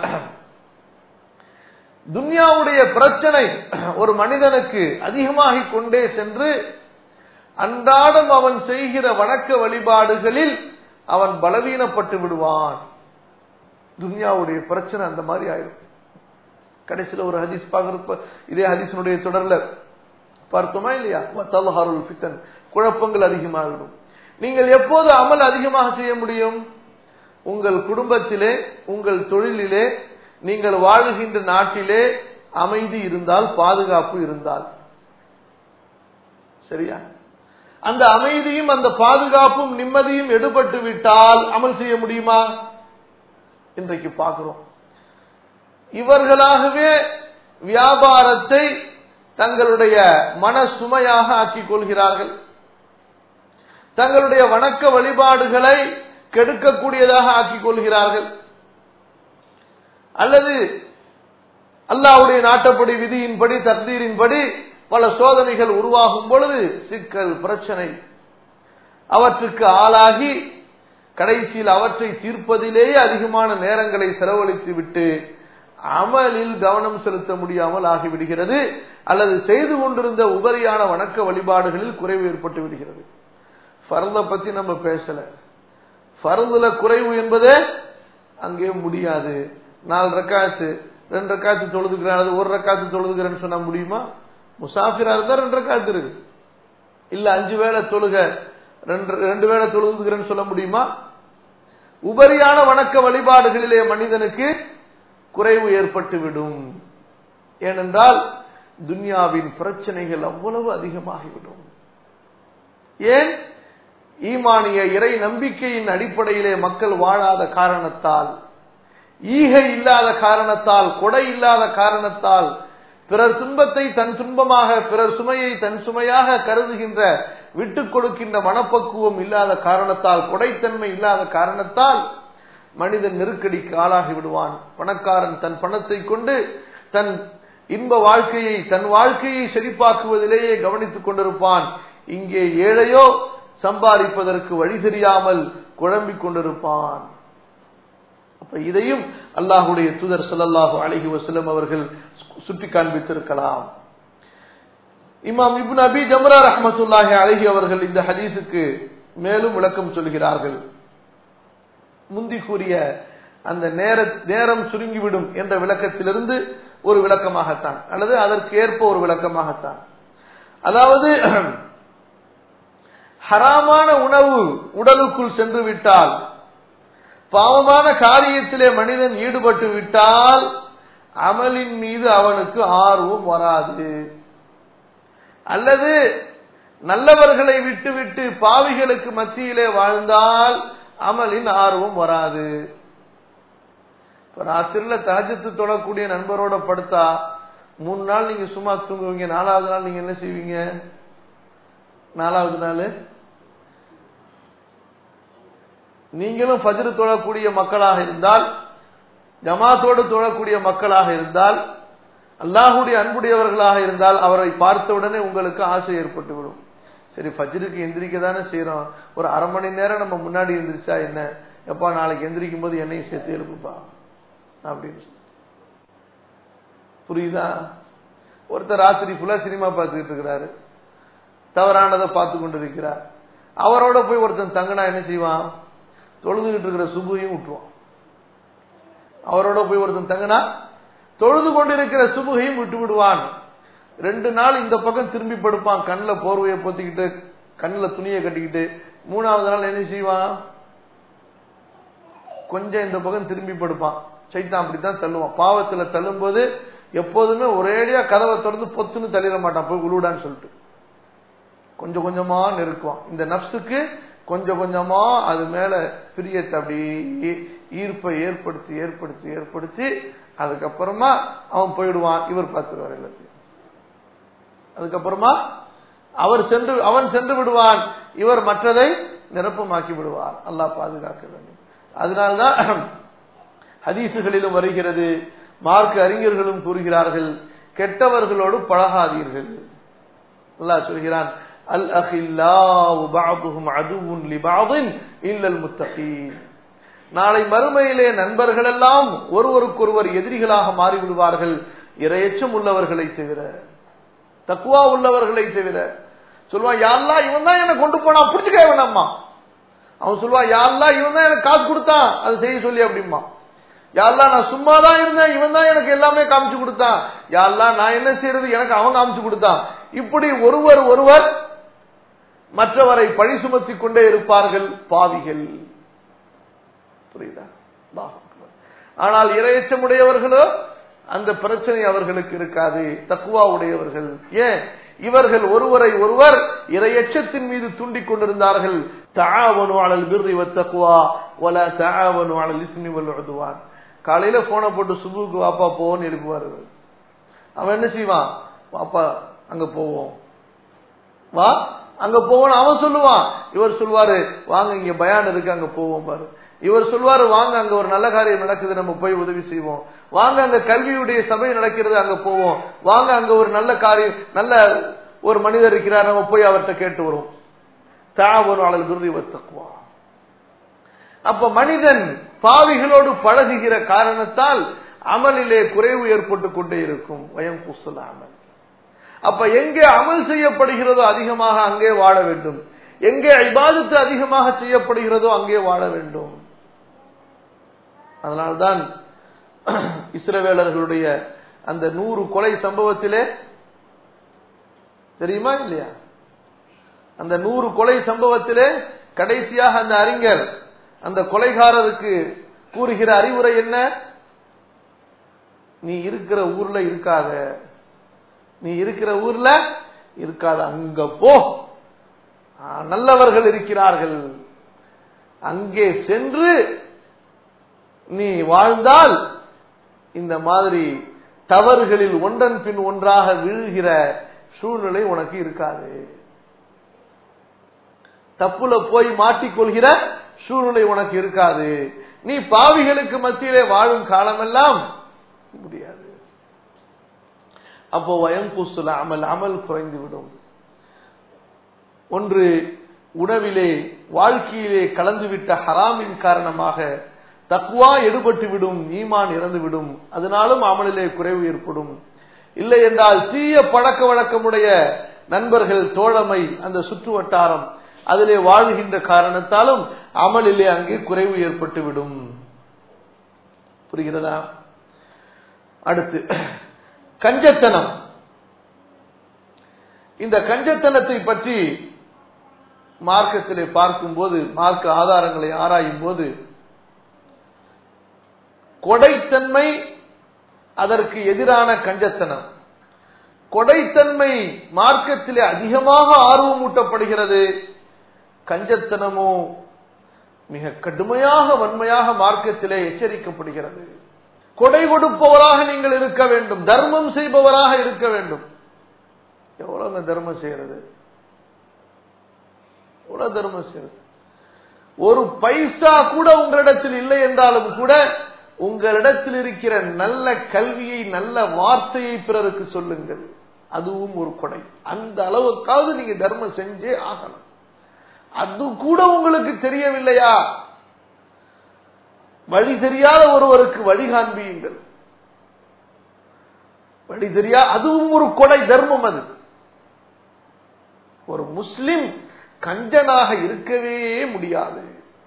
துன்யாவுடைய பிரச்சனை ஒரு மனிதனுக்கு அதிகமாகிக் கொண்டே சென்று அன்றாடம் அவன் செய்கிற வணக்க வழிபாடுகளில் அவன் பலவீனப்பட்டு விடுவான் துன்யாவுடைய பிரச்சனை அந்த மாதிரி ஆயிடும் கடைசியில் ஒரு ஹதீஸ் பார்க்கறப்ப இதே ஹதீஸினுடைய தொடர்ல பார்த்தோமா இல்லையா தல்ஹாருல் ஃபித்தன் குழப்பங்கள் அதிகமாகிடும் நீங்கள் எப்போது அமல் அதிகமாக செய்ய முடியும் உங்கள் குடும்பத்திலே உங்கள் தொழிலிலே நீங்கள் வாழுகின்ற நாட்டிலே அமைதி இருந்தால் பாதுகாப்பு இருந்தால் சரியா அந்த அமைதியும் அந்த பாதுகாப்பும் நிம்மதியும் எடுபட்டு விட்டால் அமல் செய்ய முடியுமா இன்றைக்கு பார்க்கிறோம் இவர்களாகவே வியாபாரத்தை தங்களுடைய மன சுமையாக ஆக்கிக் கொள்கிறார்கள் தங்களுடைய வணக்க வழிபாடுகளை கெடுக்கக்கூடியதாக ஆக்கிக் கொள்கிறார்கள் அல்லது அல்லாவுடைய நாட்டப்படி விதியின்படி தக்தீரின்படி பல சோதனைகள் உருவாகும் பொழுது சிக்கல் பிரச்சனை அவற்றுக்கு ஆளாகி கடைசியில் அவற்றை தீர்ப்பதிலேயே அதிகமான நேரங்களை செலவழித்து விட்டு அமலில் கவனம் செலுத்த முடியாமல் ஆகிவிடுகிறது அல்லது செய்து கொண்டிருந்த உபரியான வணக்க வழிபாடுகளில் குறைவு ஏற்பட்டு விடுகிறது ஃபர்த பத்தி நம்ம பேசல ஃபர்துல குறைவு என்பதே அங்கே முடியாது நாலு ரக்காத்து ரெண்டு ரக்காத்து தொழுதுக்கிறேன் அல்லது ஒரு ரக்காத்து தொழுதுக்கிறேன்னு சொன்னா முடியுமா முசாஃபிரா இருந்தா ரெண்டு ரக்காத்து இருக்கு இல்ல அஞ்சு வேளை தொழுக ரெண்டு ரெண்டு வேளை தொழுதுக்கிறேன்னு சொல்ல முடியுமா உபரியான வணக்க வழிபாடுகளிலே மனிதனுக்கு குறைவு ஏற்பட்டுவிடும் ஏனென்றால் துன்யாவின் பிரச்சனைகள் அவ்வளவு அதிகமாகிவிடும் ஏன் ஈமானிய இறை நம்பிக்கையின் அடிப்படையிலே மக்கள் வாழாத காரணத்தால் ஈகை இல்லாத காரணத்தால் கொடை இல்லாத காரணத்தால் பிறர் துன்பத்தை தன் துன்பமாக பிறர் சுமையை தன் சுமையாக கருதுகின்ற விட்டுக் கொடுக்கின்ற மனப்பக்குவம் இல்லாத காரணத்தால் கொடைத்தன்மை இல்லாத காரணத்தால் மனிதன் நெருக்கடிக்கு ஆளாகி விடுவான் பணக்காரன் தன் பணத்தை கொண்டு தன் இன்ப வாழ்க்கையை தன் வாழ்க்கையை செழிப்பாக்குவதிலேயே கவனித்துக் கொண்டிருப்பான் இங்கே ஏழையோ சம்பாதிப்பதற்கு வழி தெரியாமல் குழம்பிக் கொண்டிருப்பான் அப்ப இதையும் அல்லாஹுடைய தூதர் சொல்லல்லாஹு அழகி வசலம் அவர்கள் சுட்டி காண்பித்திருக்கலாம் இமாம் இப்னு அபி ஜம்ரா ரஹமத்துல்லாஹி அழகி அவர்கள் இந்த ஹதீஸுக்கு மேலும் விளக்கம் சொல்கிறார்கள் முந்தி கூறிய அந்த நேர நேரம் சுருங்கிவிடும் என்ற விளக்கத்திலிருந்து ஒரு விளக்கமாகத்தான் அல்லது அதற்கு ஏற்ப ஒரு விளக்கமாகத்தான் அதாவது ஹராமான உணவு உடலுக்குள் சென்று விட்டால் பாவமான காரியத்திலே மனிதன் ஈடுபட்டு விட்டால் அமலின் மீது அவனுக்கு ஆர்வம் வராது அல்லது நல்லவர்களை விட்டுவிட்டு பாவிகளுக்கு மத்தியிலே வாழ்ந்தால் அமலின் ஆர்வம் வராது இப்ப ராத்திரில தகஜத்து தொடக்கூடிய நண்பரோட படுத்தா மூணு நாள் நீங்க சும்மா தூங்குவீங்க நாலாவது நாள் நீங்க என்ன செய்வீங்க நாலாவது நாள் நீங்களும் ஃபஜ்ரு தொழக்கூடிய மக்களாக இருந்தால் ஜமாத்தோடு தொழக்கூடிய மக்களாக இருந்தால் அல்லாஹுடைய அன்புடையவர்களாக இருந்தால் அவரை பார்த்தவுடனே உங்களுக்கு ஆசை ஏற்பட்டுவிடும் சரி ஃபஜ்ருக்கு எந்திரிக்க தானே செய்யறோம் ஒரு அரை மணி நேரம் நம்ம முன்னாடி எந்திரிச்சா என்ன எப்பா நாளைக்கு எந்திரிக்கும் போது என்னையும் சேர்த்து எழுப்புப்பா அப்படின்னு சொல்லி புரியுதா ஒருத்தர் ராத்திரி ஃபுல்லா சினிமா பார்த்துக்கிட்டு இருக்கிறாரு தவறானதை பார்த்து கொண்டிருக்கிறார் அவரோட போய் ஒருத்தன் தங்கினா என்ன செய்வான் தொழுதுகிட்டு இருக்கிற சுபுகையும் விட்டுருவான் அவரோட போய் ஒருத்தன் தங்கினா தொழுது கொண்டிருக்கிற சுபுகையும் விட்டு விடுவான் ரெண்டு நாள் இந்த பக்கம் திரும்பி படுப்பான் கண்ணில் போர்வையை பொத்திக்கிட்டு கண்ணில் துணியை கட்டிக்கிட்டு மூணாவது நாள் என்ன செய்வான் கொஞ்சம் இந்த பக்கம் திரும்பி படுப்பான் சைத்தான் அப்படித்தான் தள்ளுவான் பாவத்துல தள்ளும்போது எப்போதுமே ஒரேடியா கதவை திறந்து பொத்துன்னு தள்ளிட மாட்டான் போய் உழுடான்னு சொல்லிட்டு கொஞ்சம் கொஞ்சமா நெருக்குவான் இந்த நப்சுக்கு கொஞ்சம் கொஞ்சமா அது மேல பிரியத்தை அப்படி ஈர்ப்பை ஏற்படுத்தி ஏற்படுத்தி ஏற்படுத்தி அதுக்கப்புறமா அவன் போயிடுவான் இவர் பார்த்துருவார் எல்லாத்தையும் அதுக்கப்புறமா அவர் சென்று அவன் சென்று விடுவான் இவர் மற்றதை நிரப்பமாக்கி விடுவார் அல்லாஹ் பாதுகாக்க வேண்டும் அதனால்தான் ஹதீசுகளிலும் வருகிறது மார்க்க அறிஞர்களும் கூறுகிறார்கள் கெட்டவர்களோடு பழகாதீர்கள் அல்லாஹ் சொல்கிறான் அல் அஹில்லாஹு பஅதுஹும் அதுவுன் லிபஅதின் இல்லல் முத்தகீன் நாளை மறுமையிலே நண்பர்கள் எல்லாம் ஒருவருக்கொருவர் எதிரிகளாக மாறிவிடுவார்கள் இரையச்சம் உள்ளவர்களை தவிர தக்குவா உள்ளவர்களை தவிர சொல்லுவான் யாழ்லா இவன் தான் என்ன கொண்டு போனான் பிடிச்சுக்க வேணாம்மா அவன் சொல்லுவான் யாழ்லா இவன் தான் எனக்கு காசு கொடுத்தான் அதை செய்ய சொல்லி அப்படிமா யாழ்லா நான் சும்மா தான் இருந்தேன் இவன் தான் எனக்கு எல்லாமே காமிச்சு கொடுத்தான் யாழ்லா நான் என்ன செய்யறது எனக்கு அவன் காமிச்சு கொடுத்தான் இப்படி ஒருவர் ஒருவர் மற்றவரை பழி சுமத்தி கொண்டே இருப்பார்கள் பாவிகள் புரியுதா ஆனால் இரையச்சமுடையவர்களோ அந்த பிரச்சனை அவர்களுக்கு இருக்காது தக்குவா உடையவர்கள் ஏன் இவர்கள் ஒருவரை ஒருவர் இரையச்சத்தின் மீது தூண்டிக் கொண்டிருந்தார்கள் தாவனு அழல் பிர்ரி வத்தக்குவா ஒல தாவனு அழல் இஸ்மி வல்லுவான் காலையில போனை போட்டு சுபுக்கு வாப்பா போன்னு எழுப்புவார் அவன் என்ன செய்வான் வாப்பா அங்க போவோம் வா அங்க போவோம் அவன் சொல்லுவான் இவர் சொல்லுவாரு வாங்க இங்க பயான் இருக்கு அங்க போவோம் பாரு இவர் சொல்வாரு வாங்க அங்க ஒரு நல்ல காரியம் நடக்குது நம்ம போய் உதவி செய்வோம் வாங்க அங்க கல்வியுடைய சபை நடக்கிறது அங்க போவோம் வாங்க அங்க ஒரு நல்ல காரியம் நல்ல ஒரு மனிதர் இருக்கிறார் நம்ம போய் அவர்கிட்ட கேட்டு வருவோம் தாவரும் அழல் விருதி வத்தக்குவா அப்ப மனிதன் பாவிகளோடு பழகுகிற காரணத்தால் அமலிலே குறைவு ஏற்பட்டு கொண்டே இருக்கும் வயம் குசல அமல் அப்ப எங்கே அமல் செய்யப்படுகிறதோ அதிகமாக அங்கே வாழ வேண்டும் எங்கே இபாதத்து அதிகமாக செய்யப்படுகிறதோ அங்கே வாழ வேண்டும் அதனால்தான் இஸ்ரவேலர்களுடைய அந்த நூறு கொலை சம்பவத்திலே தெரியுமா இல்லையா அந்த நூறு கொலை சம்பவத்திலே கடைசியாக அந்த அறிஞர் அந்த கொலைகாரருக்கு கூறுகிற அறிவுரை என்ன நீ இருக்கிற ஊர்ல இருக்காத நீ இருக்கிற ஊர்ல இருக்காத அங்க போ நல்லவர்கள் இருக்கிறார்கள் அங்கே சென்று நீ வாழ்ந்தால் இந்த மாதிரி தவறுகளில் ஒன்றன் பின் ஒன்றாக விழுகிற சூழ்நிலை உனக்கு இருக்காது தப்புல போய் மாட்டிக்கொள்கிற சூழ்நிலை உனக்கு இருக்காது நீ பாவிகளுக்கு மத்தியிலே வாழும் காலமெல்லாம் முடியாது அப்போ வயம் பூசுல அமல் அமல் குறைந்துவிடும் ஒன்று உணவிலே வாழ்க்கையிலே கலந்துவிட்ட ஹராமின் காரணமாக தக்குவா எடுபட்டு விடும் ஈமான் இறந்துவிடும் அதனாலும் அமலிலே குறைவு ஏற்படும் இல்லை என்றால் தீய பழக்க வழக்கமுடைய நண்பர்கள் தோழமை அந்த சுற்று வட்டாரம் அதிலே வாழ்கின்ற காரணத்தாலும் அமலிலே அங்கே குறைவு ஏற்பட்டு விடும் புரிகிறதா அடுத்து கஞ்சத்தனம் இந்த கஞ்சத்தனத்தை பற்றி மார்க்கத்திலே பார்க்கும்போது மார்க்க ஆதாரங்களை ஆராயும் போது கொடைத்தன்மை அதற்கு எதிரான கஞ்சத்தனம் கொடைத்தன்மை மார்க்கத்திலே அதிகமாக ஆர்வமூட்டப்படுகிறது கஞ்சத்தனமோ மிக கடுமையாக வன்மையாக மார்க்கத்திலே எச்சரிக்கப்படுகிறது கொடை கொடுப்பவராக நீங்கள் இருக்க வேண்டும் தர்மம் செய்பவராக இருக்க வேண்டும் எவ்வளவு தர்மம் செய்யறது எவ்வளவு தர்மம் செய்யறது ஒரு பைசா கூட உங்களிடத்தில் இல்லை என்றாலும் கூட உங்களிடத்தில் இருக்கிற நல்ல கல்வியை நல்ல வார்த்தையை பிறருக்கு சொல்லுங்கள் அதுவும் ஒரு கொடை அந்த அளவுக்காவது நீங்க தர்மம் செஞ்சே ஆகணும் அது கூட உங்களுக்கு தெரியவில்லையா வழி தெரியாத ஒருவருக்கு வழி காண்பியுங்கள் வழி தெரியா அதுவும் ஒரு கொடை தர்மம் அது ஒரு முஸ்லிம் கஞ்சனாக இருக்கவே முடியாது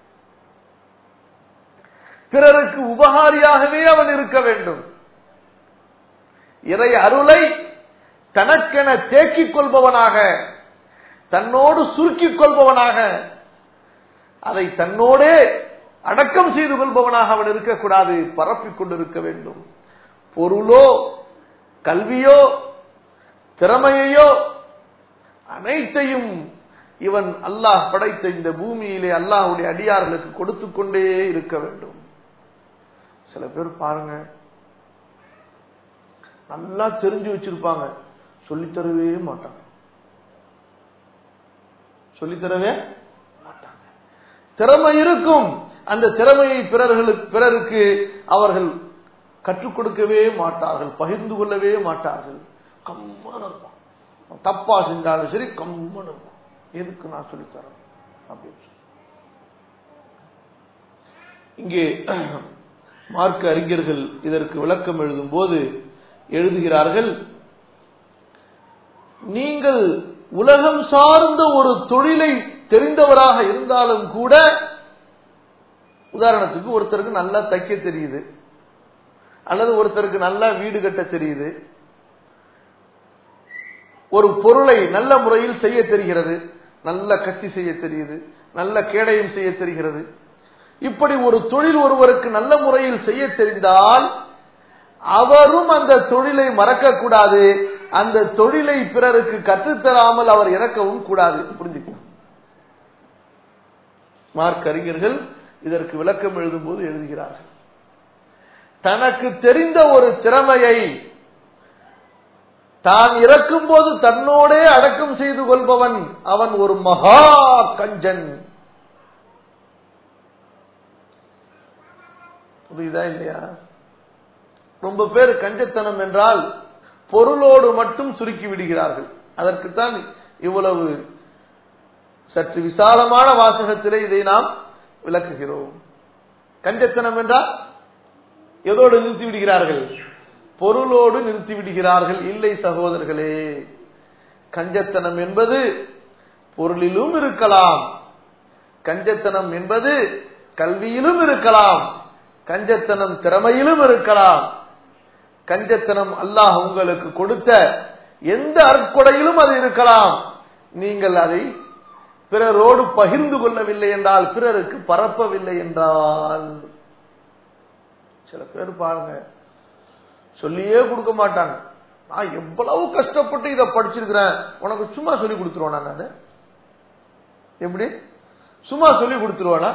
பிறருக்கு உபகாரியாகவே அவன் இருக்க வேண்டும் இறை அருளை தனக்கென தேக்கிக் கொள்பவனாக தன்னோடு சுருக்கிக் கொள்பவனாக அதை தன்னோடே அடக்கம் செய்து கொள்பவனாக அவன் இருக்கக்கூடாது பரப்பிக் கொண்டிருக்க வேண்டும் பொருளோ கல்வியோ திறமையையோ அனைத்தையும் இவன் அல்லாஹ் படைத்த இந்த பூமியிலே அல்லாஹுடைய அடியார்களுக்கு கொடுத்து கொண்டே இருக்க வேண்டும் சில பேர் பாருங்க நல்லா தெரிஞ்சு வச்சிருப்பாங்க சொல்லித்தரவே மாட்டாங்க சொல்லித்தரவே மாட்டாங்க திறமை இருக்கும் அந்த திறமையை பிறர்களுக்கு பிறருக்கு அவர்கள் கற்றுக் கொடுக்கவே மாட்டார்கள் பகிர்ந்து கொள்ளவே மாட்டார்கள் கம்மன் இருப்பான் தப்பா செஞ்சாலும் சரி கம்மன் இருப்பான் எதுக்கு நான் சொல்லித்தரேன் அப்படின்னு சொல்லி இங்கே மார்க்க அறிஞர்கள் இதற்கு விளக்கம் எழுதும் போது எழுதுகிறார்கள் நீங்கள் உலகம் சார்ந்த ஒரு தொழிலை தெரிந்தவராக இருந்தாலும் கூட உதாரணத்துக்கு ஒருத்தருக்கு நல்லா தைக்க தெரியுது அல்லது ஒருத்தருக்கு நல்லா வீடு கட்ட தெரியுது ஒரு பொருளை நல்ல முறையில் செய்ய தெரிகிறது நல்ல கத்தி செய்ய தெரியுது நல்ல கேடயம் செய்ய தெரிகிறது இப்படி ஒரு தொழில் ஒருவருக்கு நல்ல முறையில் செய்ய தெரிந்தால் அவரும் அந்த தொழிலை மறக்கக்கூடாது அந்த தொழிலை பிறருக்கு கற்றுத்தராமல் அவர் இறக்கவும் கூடாது புரிஞ்சுக்கணும் மார்க் அறிஞர்கள் இதற்கு விளக்கம் எழுதும் போது எழுதுகிறார்கள் தனக்கு தெரிந்த ஒரு திறமையை தான் இறக்கும் போது தன்னோடே அடக்கம் செய்து கொள்பவன் அவன் ஒரு மகா கஞ்சன் புரியுதா இல்லையா ரொம்ப பேர் கஞ்சத்தனம் என்றால் பொருளோடு மட்டும் சுருக்கி விடுகிறார்கள் அதற்குத்தான் இவ்வளவு சற்று விசாலமான வாசகத்திலே இதை நாம் விளக்குகிறோம் கஞ்சத்தனம் என்றால் எதோடு நிறுத்தி விடுகிறார்கள் பொருளோடு நிறுத்தி விடுகிறார்கள் இல்லை சகோதரர்களே கஞ்சத்தனம் என்பது பொருளிலும் இருக்கலாம் கஞ்சத்தனம் என்பது கல்வியிலும் இருக்கலாம் கஞ்சத்தனம் திறமையிலும் இருக்கலாம் கஞ்சத்தனம் அல்லாஹ் உங்களுக்கு கொடுத்த எந்த அற்கொடையிலும் அது இருக்கலாம் நீங்கள் அதை பிறரோடு பகிர்ந்து கொள்ளவில்லை என்றால் பிறருக்கு பரப்பவில்லை என்றால் சில பேர் பாருங்க சொல்லியே கொடுக்க மாட்டாங்க நான் எவ்வளவு கஷ்டப்பட்டு இதை படிச்சிருக்கிறேன் உனக்கு சும்மா சொல்லி கொடுத்துருவானா நான் எப்படி சும்மா சொல்லி கொடுத்துருவானா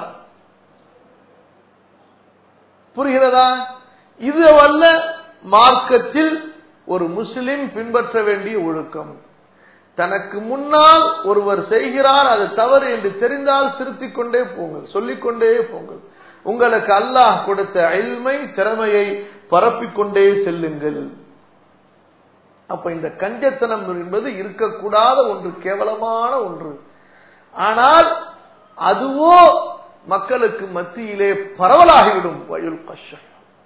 புரிகிறதா இது அல்ல மார்க்கத்தில் ஒரு முஸ்லிம் பின்பற்ற வேண்டிய ஒழுக்கம் தனக்கு முன்னால் ஒருவர் செய்கிறார் அது தவறு என்று தெரிந்தால் திருத்திக் கொண்டே போங்கள் சொல்லிக்கொண்டே போங்கள் உங்களுக்கு அல்லாஹ் கொடுத்த அயல்மை திறமையை பரப்பிக்கொண்டே செல்லுங்கள் அப்ப இந்த கஞ்சத்தனம் என்பது இருக்கக்கூடாத ஒன்று கேவலமான ஒன்று ஆனால் அதுவோ மக்களுக்கு மத்தியிலே பரவலாகிவிடும் வயுல் கஷ்டம்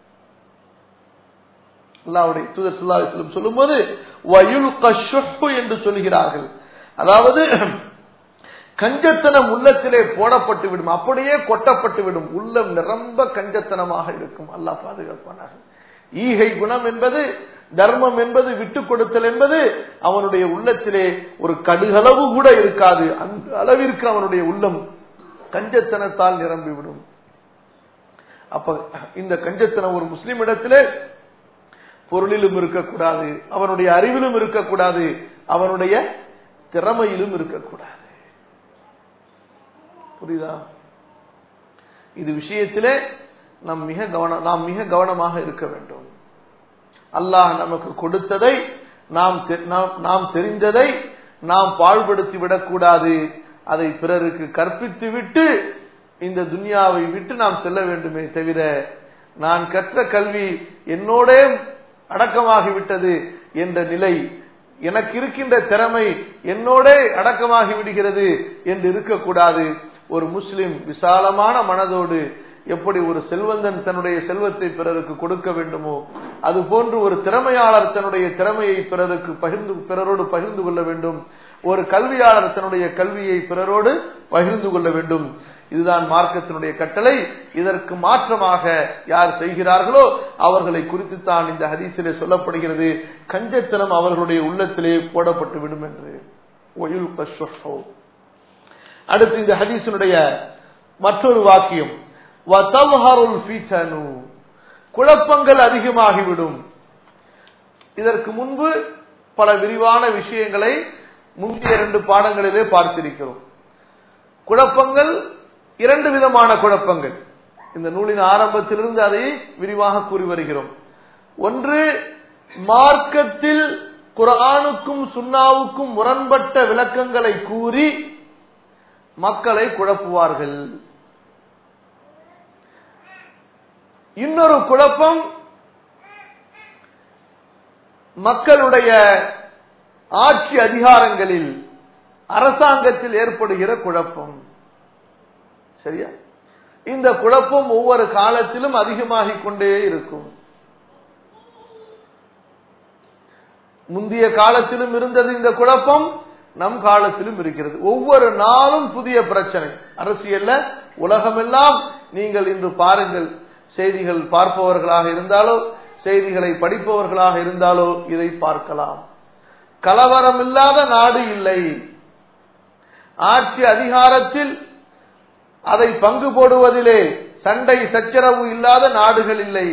அல்லாவுடைய தூதர் சுல்லாஸ்லம் சொல்லும் போது வயுல் கஷ்ஷு என்று சொல்கிறார்கள் அதாவது கஞ்சத்தனம் உள்ளத்திலே போடப்பட்டு விடும் அப்படியே கொட்டப்பட்டு விடும் உள்ளம் நிரம்ப கஞ்சத்தனமாக இருக்கும் அல்லாஹ் பாதுகாப்பானாக ஈகை குணம் என்பது தர்மம் என்பது விட்டுக் கொடுத்தல் என்பது அவனுடைய உள்ளத்திலே ஒரு கடுகளவு கூட இருக்காது அந்த அளவிற்கு அவனுடைய உள்ளம் கஞ்சத்தனத்தால் நிரம்பிவிடும் அப்ப இந்த கஞ்சத்தனம் ஒரு முஸ்லிம் இடத்திலே பொருளிலும் இருக்கக்கூடாது அவனுடைய அறிவிலும் இருக்கக்கூடாது அவனுடைய திறமையிலும் இருக்கக்கூடாது புரியுதா இது விஷயத்திலே நாம் மிக கவனம் நாம் மிக கவனமாக இருக்க வேண்டும் அல்லாஹ் நமக்கு கொடுத்ததை நாம் நாம் தெரிந்ததை நாம் பாழ்படுத்தி விடக்கூடாது அதை பிறருக்கு கற்பித்து விட்டு இந்த துன்யாவை விட்டு நாம் செல்ல வேண்டுமே தவிர நான் கற்ற கல்வி என்னோடே அடக்கமாகிவிட்டது என்ற நிலை எனக்கு இருக்கின்ற திறமை என்னோடே அடக்கமாகி விடுகிறது என்று இருக்கக்கூடாது ஒரு முஸ்லிம் விசாலமான மனதோடு எப்படி ஒரு செல்வந்தன் தன்னுடைய செல்வத்தை பிறருக்கு கொடுக்க வேண்டுமோ அது போன்று ஒரு திறமையாளர் தன்னுடைய திறமையை பிறருக்கு பகிர்ந்து பிறரோடு பகிர்ந்து கொள்ள வேண்டும் ஒரு கல்வியாளர் தன்னுடைய கல்வியை பிறரோடு பகிர்ந்து கொள்ள வேண்டும் இதுதான் மார்க்கத்தினுடைய கட்டளை இதற்கு மாற்றமாக யார் செய்கிறார்களோ அவர்களை குறித்து தான் இந்த ஹதீசிலே சொல்லப்படுகிறது கஞ்சத்தனம் அவர்களுடைய உள்ளத்திலே போடப்பட்டு விடும் என்று அடுத்து இந்த ஹதீசனுடைய மற்றொரு வாக்கியம் குழப்பங்கள் அதிகமாகிவிடும் இதற்கு முன்பு பல விரிவான விஷயங்களை முந்தைய இரண்டு பாடங்களிலே பார்த்திருக்கிறோம் குழப்பங்கள் இரண்டு விதமான குழப்பங்கள் இந்த நூலின் ஆரம்பத்திலிருந்து அதை விரிவாக கூறி வருகிறோம் ஒன்று மார்க்கத்தில் குரானுக்கும் சுண்ணாவுக்கும் முரண்பட்ட விளக்கங்களை கூறி மக்களை குழப்புவார்கள் இன்னொரு குழப்பம் மக்களுடைய ஆட்சி அதிகாரங்களில் அரசாங்கத்தில் ஏற்படுகிற குழப்பம் சரியா இந்த குழப்பம் ஒவ்வொரு காலத்திலும் அதிகமாகிக் கொண்டே இருக்கும் முந்தைய காலத்திலும் இருந்தது இந்த குழப்பம் நம் காலத்திலும் இருக்கிறது ஒவ்வொரு நாளும் புதிய பிரச்சனை அரசியல்ல உலகமெல்லாம் நீங்கள் இன்று பாருங்கள் செய்திகள் பார்ப்பவர்களாக இருந்தாலோ செய்திகளை படிப்பவர்களாக இருந்தாலோ இதை பார்க்கலாம் கலவரம் இல்லாத நாடு இல்லை ஆட்சி அதிகாரத்தில் அதை பங்கு போடுவதிலே சண்டை சச்சரவு இல்லாத நாடுகள் இல்லை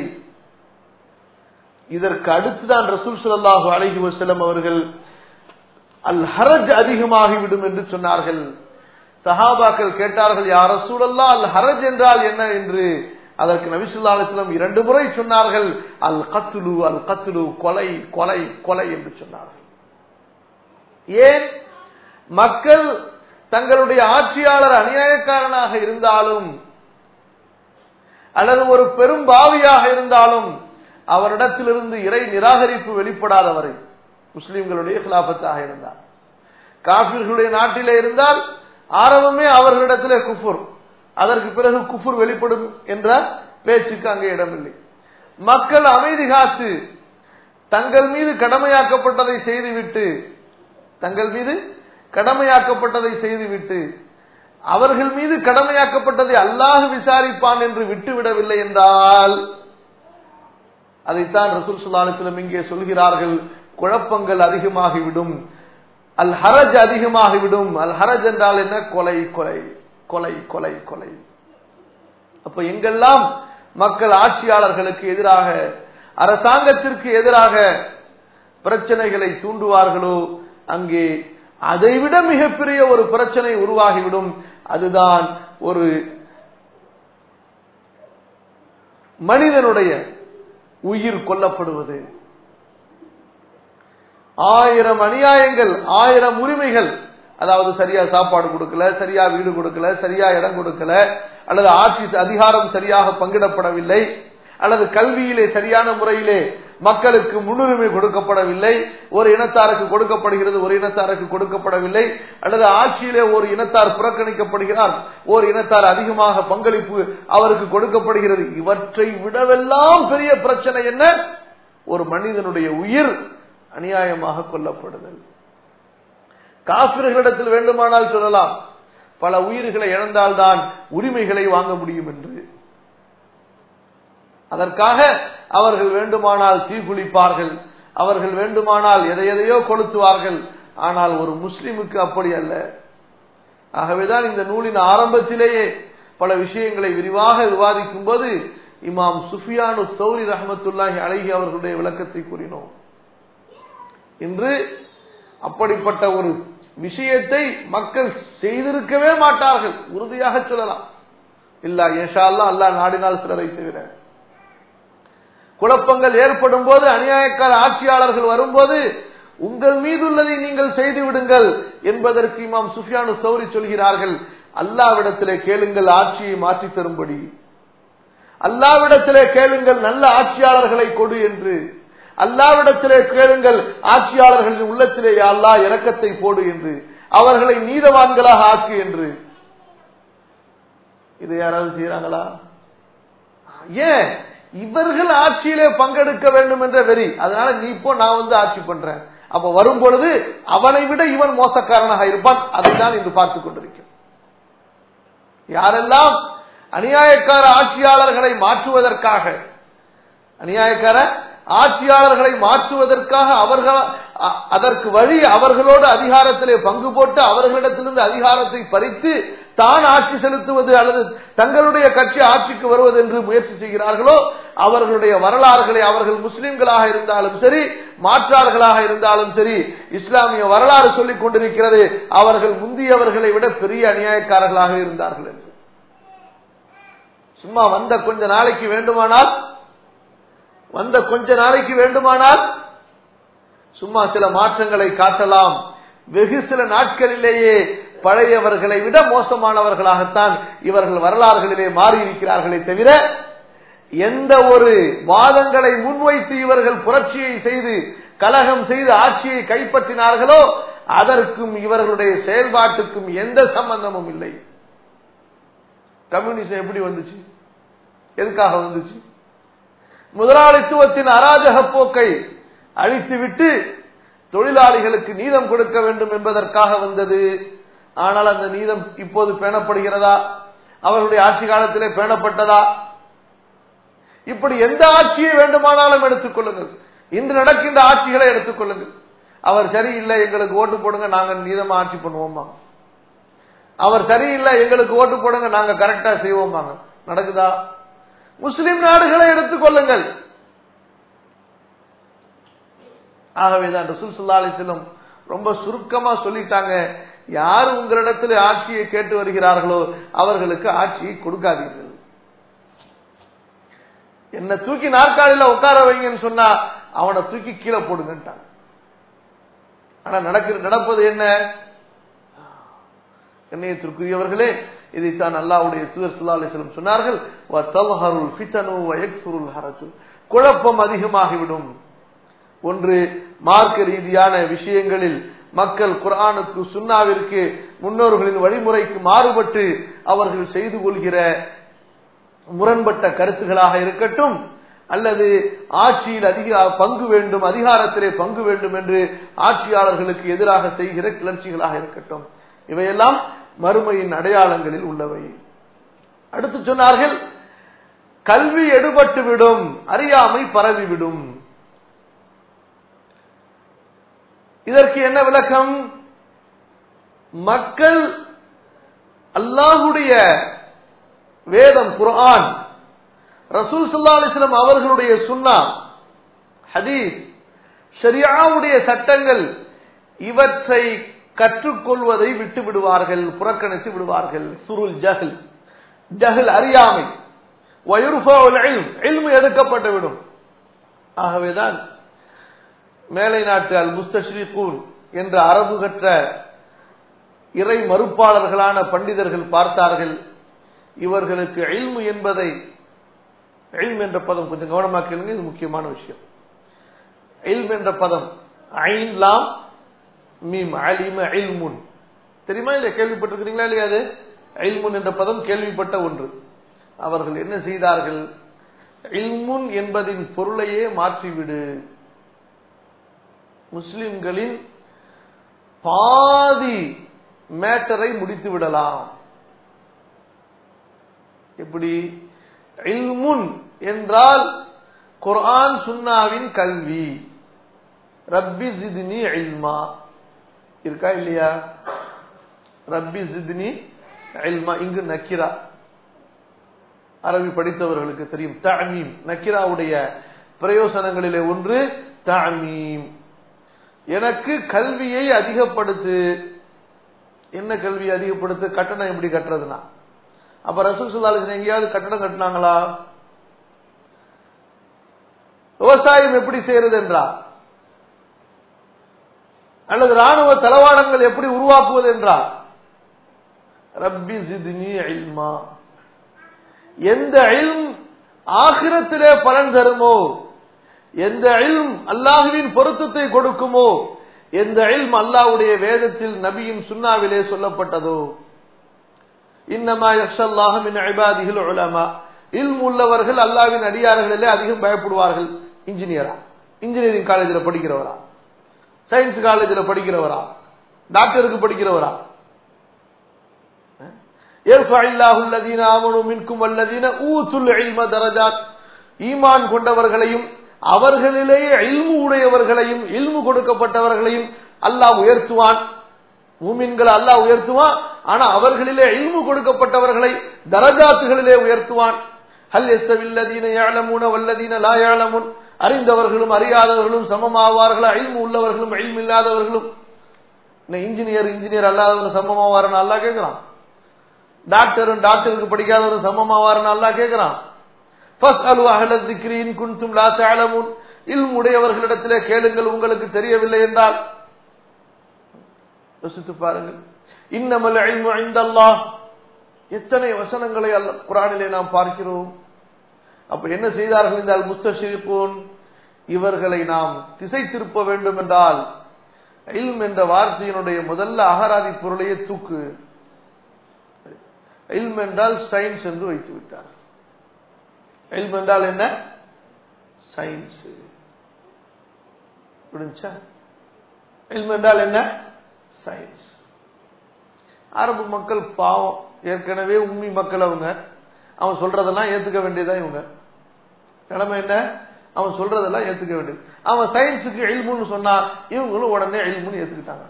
இதற்கு அடுத்துதான் ரசூல் சுல்லாஹு அலஹி வசலம் அவர்கள் அல் ஹரஜ் அதிகமாகிவிடும் என்று சொன்னார்கள் சஹாபாக்கள் கேட்டார்கள் யார் ரசூலல்லா அல் ஹரஜ் என்றால் என்ன என்று அதற்கு நபிசுல்லா அலிஸ்லாம் இரண்டு முறை சொன்னார்கள் அல் கத்துலு அல் கத்துலு கொலை கொலை கொலை என்று சொன்னார்கள் ஏன் மக்கள் தங்களுடைய ஆட்சியாளர் அநியாயக்காரனாக இருந்தாலும் அல்லது ஒரு பெரும் பாவியாக இருந்தாலும் அவரிடத்திலிருந்து இறை நிராகரிப்பு வெளிப்படாதவரை முஸ்லிம்களுடைய கிலாபத்தாக இருந்தார் காபிர்களுடைய நாட்டிலே இருந்தால் ஆரம்பமே அவர்களிடத்திலே குஃபுர் அதற்கு பிறகு குஃபுர் வெளிப்படும் என்ற பேச்சுக்கு அங்கே இடமில்லை மக்கள் அமைதி காத்து தங்கள் மீது கடமையாக்கப்பட்டதை செய்துவிட்டு தங்கள் மீது கடமையாக்கப்பட்டதை செய்துவிட்டு அவர்கள் மீது கடமையாக்கப்பட்டதை அல்லாஹ் விசாரிப்பான் என்று விட்டுவிடவில்லை என்றால் அதைத்தான் ரசூல் சுல்லாலிஸ்லம் இங்கே சொல்கிறார்கள் குழப்பங்கள் அதிகமாகிவிடும் அல் ஹரஜ் அதிகமாகிவிடும் அல் ஹரஜ் என்றால் என்ன கொலை கொலை கொலை கொலை கொலை அப்ப எங்கெல்லாம் மக்கள் ஆட்சியாளர்களுக்கு எதிராக அரசாங்கத்திற்கு எதிராக பிரச்சனைகளை தூண்டுவார்களோ அங்கே அதைவிட மிகப்பெரிய ஒரு பிரச்சனை உருவாகிவிடும் அதுதான் ஒரு மனிதனுடைய உயிர் கொல்லப்படுவது ஆயிரம் அநியாயங்கள் ஆயிரம் உரிமைகள் அதாவது சரியா சாப்பாடு கொடுக்கல சரியா வீடு கொடுக்கல சரியா இடம் கொடுக்கல அல்லது ஆட்சி அதிகாரம் சரியாக பங்கிடப்படவில்லை அல்லது கல்வியிலே சரியான முறையிலே மக்களுக்கு முன்னுரிமை கொடுக்கப்படவில்லை ஒரு இனத்தாருக்கு கொடுக்கப்படுகிறது ஒரு இனத்தாருக்கு கொடுக்கப்படவில்லை அல்லது ஆட்சியிலே ஒரு இனத்தார் புறக்கணிக்கப்படுகிறார் ஒரு இனத்தார் அதிகமாக பங்களிப்பு அவருக்கு கொடுக்கப்படுகிறது இவற்றை விடவெல்லாம் பெரிய பிரச்சனை என்ன ஒரு மனிதனுடைய உயிர் அநியாயமாக கொல்லப்படுதல் காபிர்களிடத்தில் வேண்டுமானால் சொல்லலாம் பல உயிர்களை இழந்தால்தான் உரிமைகளை வாங்க முடியும் என்று அதற்காக அவர்கள் வேண்டுமானால் தீக்குளிப்பார்கள் அவர்கள் வேண்டுமானால் எதை எதையோ கொளுத்துவார்கள் ஆனால் ஒரு முஸ்லிமுக்கு அப்படி அல்ல ஆகவேதான் இந்த நூலின் ஆரம்பத்திலேயே பல விஷயங்களை விரிவாக விவாதிக்கும் போது இமாம் சுஃபியானு சௌரி ரஹமத்துல்லாஹி அழகி அவர்களுடைய விளக்கத்தை கூறினோம் இன்று அப்படிப்பட்ட ஒரு விஷயத்தை மக்கள் செய்திருக்கவே மாட்டார்கள் உறுதியாக சொல்லலாம் இல்ல ஏஷா அல்லா அல்லா நாடினால் சிலரை தவிர குழப்பங்கள் ஏற்படும் போது அநியாயக்கார ஆட்சியாளர்கள் வரும்போது உங்கள் மீது உள்ளதை நீங்கள் செய்து விடுங்கள் என்பதற்கு இமாம் சுஃபியானு சௌரி சொல்கிறார்கள் அல்லாவிடத்திலே கேளுங்கள் ஆட்சியை மாற்றி தரும்படி அல்லாவிடத்திலே கேளுங்கள் நல்ல ஆட்சியாளர்களை கொடு என்று அல்லாவிடத்திலே கேளுங்கள் ஆட்சியாளர்களின் உள்ளத்திலே அல்லா இறக்கத்தை போடு என்று அவர்களை நீதவான்களாக ஆக்கு என்று இதை யாராவது செய்யறாங்களா ஏன் இவர்கள் ஆட்சியிலே பங்கெடுக்க வேண்டும் என்ற வெறி அதனால நீ இப்போ நான் வந்து ஆட்சி பண்றேன் அப்ப வரும் பொழுது அவனை விட இவன் மோசக்காரனாக இருப்பான் அதை தான் இன்று பார்த்துக் கொண்டிருக்கிறோம் யாரெல்லாம் அநியாயக்கார ஆட்சியாளர்களை மாற்றுவதற்காக அநியாயக்கார ஆட்சியாளர்களை மாற்றுவதற்காக அவர்கள் அதற்கு வழி அவர்களோடு அதிகாரத்திலே பங்கு போட்டு அவர்களிடத்திலிருந்து அதிகாரத்தை பறித்து தான் ஆட்சி செலுத்துவது அல்லது தங்களுடைய கட்சி ஆட்சிக்கு வருவது என்று முயற்சி செய்கிறார்களோ அவர்களுடைய வரலாறுகளை அவர்கள் முஸ்லிம்களாக இருந்தாலும் சரி மாற்றார்களாக இருந்தாலும் சரி இஸ்லாமிய வரலாறு சொல்லிக் கொண்டிருக்கிறது அவர்கள் முந்தியவர்களை விட பெரிய அநியாயக்காரர்களாக இருந்தார்கள் என்று சும்மா வந்த கொஞ்ச நாளைக்கு வேண்டுமானால் வந்த கொஞ்ச நாளைக்கு வேண்டுமானால் சும்மா சில மாற்றங்களை காட்டலாம் வெகு சில நாட்களிலேயே பழையவர்களை விட மோசமானவர்களாகத்தான் இவர்கள் வரலாறுகளிலே மாறியிருக்கிறார்களே தவிர எந்த ஒரு வாதங்களை முன்வைத்து இவர்கள் புரட்சியை செய்து கலகம் செய்து ஆட்சியை கைப்பற்றினார்களோ அதற்கும் இவர்களுடைய செயல்பாட்டுக்கும் எந்த சம்பந்தமும் இல்லை கம்யூனிசம் எப்படி வந்துச்சு எதுக்காக வந்துச்சு முதலாளித்துவத்தின் அராஜக போக்கை அழித்துவிட்டு தொழிலாளிகளுக்கு நீதம் கொடுக்க வேண்டும் என்பதற்காக வந்தது ஆனால் அந்த நீதம் இப்போது பேணப்படுகிறதா அவர்களுடைய ஆட்சி காலத்திலே பேணப்பட்டதா இப்படி எந்த ஆட்சியை வேண்டுமானாலும் எடுத்துக் கொள்ளுங்கள் இன்று நடக்கின்ற ஆட்சிகளை எடுத்துக் கொள்ளுங்கள் அவர் சரியில்லை எங்களுக்கு ஓட்டு போடுங்க நாங்க நீதமா ஆட்சி பண்ணுவோமா அவர் சரியில்லை எங்களுக்கு ஓட்டு போடுங்க நாங்க கரெக்டா செய்வோமாங்க நடக்குதா முஸ்லிம் நாடுகளை எடுத்துக் கொள்ளுங்கள் ஆகவேதான் ரசூல் சுல்லா அலிஸ்லம் ரொம்ப சுருக்கமா சொல்லிட்டாங்க யார் உங்களிடத்தில் ஆட்சியை கேட்டு வருகிறார்களோ அவர்களுக்கு ஆட்சியை கொடுக்காதீர்கள் என்ன தூக்கி நாற்காலியில உட்கார வைங்கன்னு சொன்னா அவனை தூக்கி கீழே போடுங்கன்ட்டாங்க ஆனா நடக்கிற நடப்பது என்ன கண்ணியத்திற்குரியவர்களே இதைத்தான் அல்லாவுடைய தூதர் சுல்லா அலிஸ்லம் சொன்னார்கள் குழப்பம் அதிகமாகிவிடும் ஒன்று மார்க்க ரீதியான விஷயங்களில் மக்கள் குரானுக்கு சுன்னாவிற்கு முன்னோர்களின் வழிமுறைக்கு மாறுபட்டு அவர்கள் செய்து கொள்கிற முரண்பட்ட கருத்துகளாக இருக்கட்டும் அல்லது ஆட்சியில் அதிக பங்கு வேண்டும் அதிகாரத்திலே பங்கு வேண்டும் என்று ஆட்சியாளர்களுக்கு எதிராக செய்கிற கிளர்ச்சிகளாக இருக்கட்டும் இவையெல்லாம் மறுமையின் அடையாளங்களில் உள்ளவை அடுத்து சொன்னார்கள் கல்வி எடுபட்டு விடும் அறியாமை பரவிவிடும் இதற்கு என்ன விளக்கம் மக்கள் அல்லாஹுடைய வேதம் குர்ஆன் ரசூல் சல்லா அலிஸ்லாம் அவர்களுடைய சுன்னா ஹதீஸ் ஷரியாவுடைய சட்டங்கள் இவற்றை கற்றுக்கொள்வதை விட்டு விடுவார்கள் புறக்கணித்து விடுவார்கள் சுருள் ஜஹல் ஜஹல் அறியாமை எடுக்கப்பட்டு விடும் ஆகவேதான் மேலை நாட்டு அல் முஸ்தஸ்ரீகூன் என்ற அரபு கற்ற இறை மறுப்பாளர்களான பண்டிதர்கள் பார்த்தார்கள் இவர்களுக்கு எல்மு என்பதை எல்ம் என்ற பதம் கொஞ்சம் கவனமாக கேளுங்க இது முக்கியமான விஷயம் எல்ம் என்ற பதம் ஐன் லாம் மீம் அலிம இல்முன் தெரியுமா இல்லையா கேள்விப்பட்டிருக்கிறீங்களா இல்லையா அது இல்முன் என்ற பதம் கேள்விப்பட்ட ஒன்று அவர்கள் என்ன செய்தார்கள் இல்முன் என்பதின் பொருளையே மாற்றிவிடு முஸ்லிம்களின் பாதி மேட்டரை முடித்து விடலாம் எப்படி இல்முன் என்றால் குர்ஆன் சுன்னாவின் கல்வி ரப்பி ஜித்னி இல்மா இருக்கா இல்லையா ரப்பி ஜித்னி இல்மா இங்கு நக்கிரா அரபி படித்தவர்களுக்கு தெரியும் தமீம் நக்கிராவுடைய பிரயோசனங்களிலே ஒன்று தமீம் எனக்கு கல்வியை அதிகப்படுத்து என்ன கல்வியை அதிகப்படுத்து கட்டணம் எப்படி கட்டுறதுனா அப்ப ரசூல் சுல்லாலிசன் எங்கேயாவது கட்டடம் கட்டினாங்களா விவசாயம் எப்படி செய்யறது என்றா அல்லது ராணுவ தளவாடங்கள் எப்படி உருவாக்குவது என்றா ரப்பி ஜித்னி இல்மா எந்த இல்ம் ஆகிரத்திலே பலன் தருமோ எந்த இல்ம் அல்லாஹுவின் பொருத்தத்தை கொடுக்குமோ எந்த இல்ம் அல்லாஹ்வுடைய வேதத்தில் நபியின் சுன்னாவிலே சொல்லப்பட்டதோ இன்னமா யக்ஷல்லாஹ மின் இபாதிஹில் உலமா இல்ம் உள்ளவர்கள் அல்லாஹ்வின் அடியார்களிலே அதிகம் பயப்படுவார்கள் இன்ஜினியரா இன்ஜினியரிங் காலேஜில் படிக்கிறவரா சயின்ஸ் காலேஜில் படிக்கிறவரா டாக்டருக்கு படிக்கிறவரா ஈமான் கொண்டவர்களையும் அவர்களிலேயே இல்மு உடையவர்களையும் இல்மு கொடுக்கப்பட்டவர்களையும் அல்லாஹ் உயர்த்துவான் மூமின்களை அல்லாஹ் உயர்த்துவான் ஆனா அவர்களிலே இல்மு கொடுக்கப்பட்டவர்களை தரஜாத்துகளிலே உயர்த்துவான் ஹல் எஸ்தவில்லதீன யாழமுன வல்லதீன லா யாழமுன் அறிந்தவர்களும் அறியாதவர்களும் சமமாவார்களா இல்மு உள்ளவர்களும் இல்மு இல்லாதவர்களும் இன்ஜினியர் இன்ஜினியர் அல்லாதவரும் சமமாவாருன்னு அல்லா கேட்கிறான் டாக்டரும் டாக்டருக்கு படிக்காதவரும் சமமாவாருன்னு அல்லா கேட்கிறான் குன்தும் லா தஅலமுன் இல்மு உடையவர்களிடத்திலே கேளுங்கள் உங்களுக்கு தெரியவில்லை என்றால் யோசித்து பாருங்கள் இன்னமல் இல்மு இந்தல்லாஹ் எத்தனை வசனங்களை அல்ல குரானிலே நாம் பார்க்கிறோம் அப்ப என்ன செய்தார்கள் இந்த அல் முஸ்தஷிரிப்போன் இவர்களை நாம் திசை திருப்ப வேண்டும் என்றால் இல்ம் என்ற வார்த்தையினுடைய முதல்ல அகராதி பொருளையே தூக்கு இல்ம் என்றால் சயின்ஸ் என்று வைத்து விட்டார் இல்ம் என்றால் என்ன சயின்ஸ் புரிஞ்சா இல்ம் என்றால் என்ன சயின்ஸ் அரபு மக்கள் பாவம் ஏற்கனவே உண்மை மக்கள் அவங்க அவன் சொல்றதெல்லாம் ஏத்துக்க வேண்டியதான் இவங்க நிலைமை என்ன அவன் சொல்றதெல்லாம் ஏத்துக்க வேண்டியது அவன் சயின்ஸுக்கு எல்முன்னு சொன்னா இவங்களும் உடனே எல்முன்னு ஏத்துக்கிட்டாங்க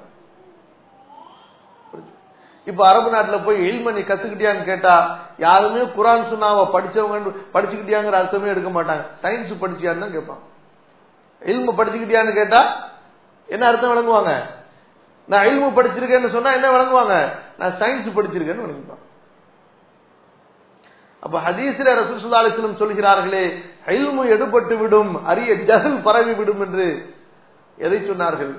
இப்ப அரபு நாட்டுல போய் எல்ம நீ கத்துக்கிட்டியான்னு கேட்டா யாருமே குரான் சொன்னா அவ படிச்சவங்க படிச்சுக்கிட்டியாங்கிற அர்த்தமே எடுக்க மாட்டாங்க சயின்ஸ் படிச்சியான்னு தான் கேட்பான் எல்ம படிச்சுக்கிட்டியான்னு கேட்டா என்ன அர்த்தம் விளங்குவாங்க நான் எல்மு படிச்சிருக்கேன்னு சொன்னா என்ன விளங்குவாங்க நான் சயின்ஸ் படிச்சிருக்கேன்னு விளங்குவாங்க அப்ப ஹதீஸ்ல ரசூசுல்லா அலிஸ்லம் சொல்கிறார்களே ஹைல்மு எடுபட்டு விடும் அரிய ஜஹல் பரவி விடும் என்று எதை சொன்னார்கள்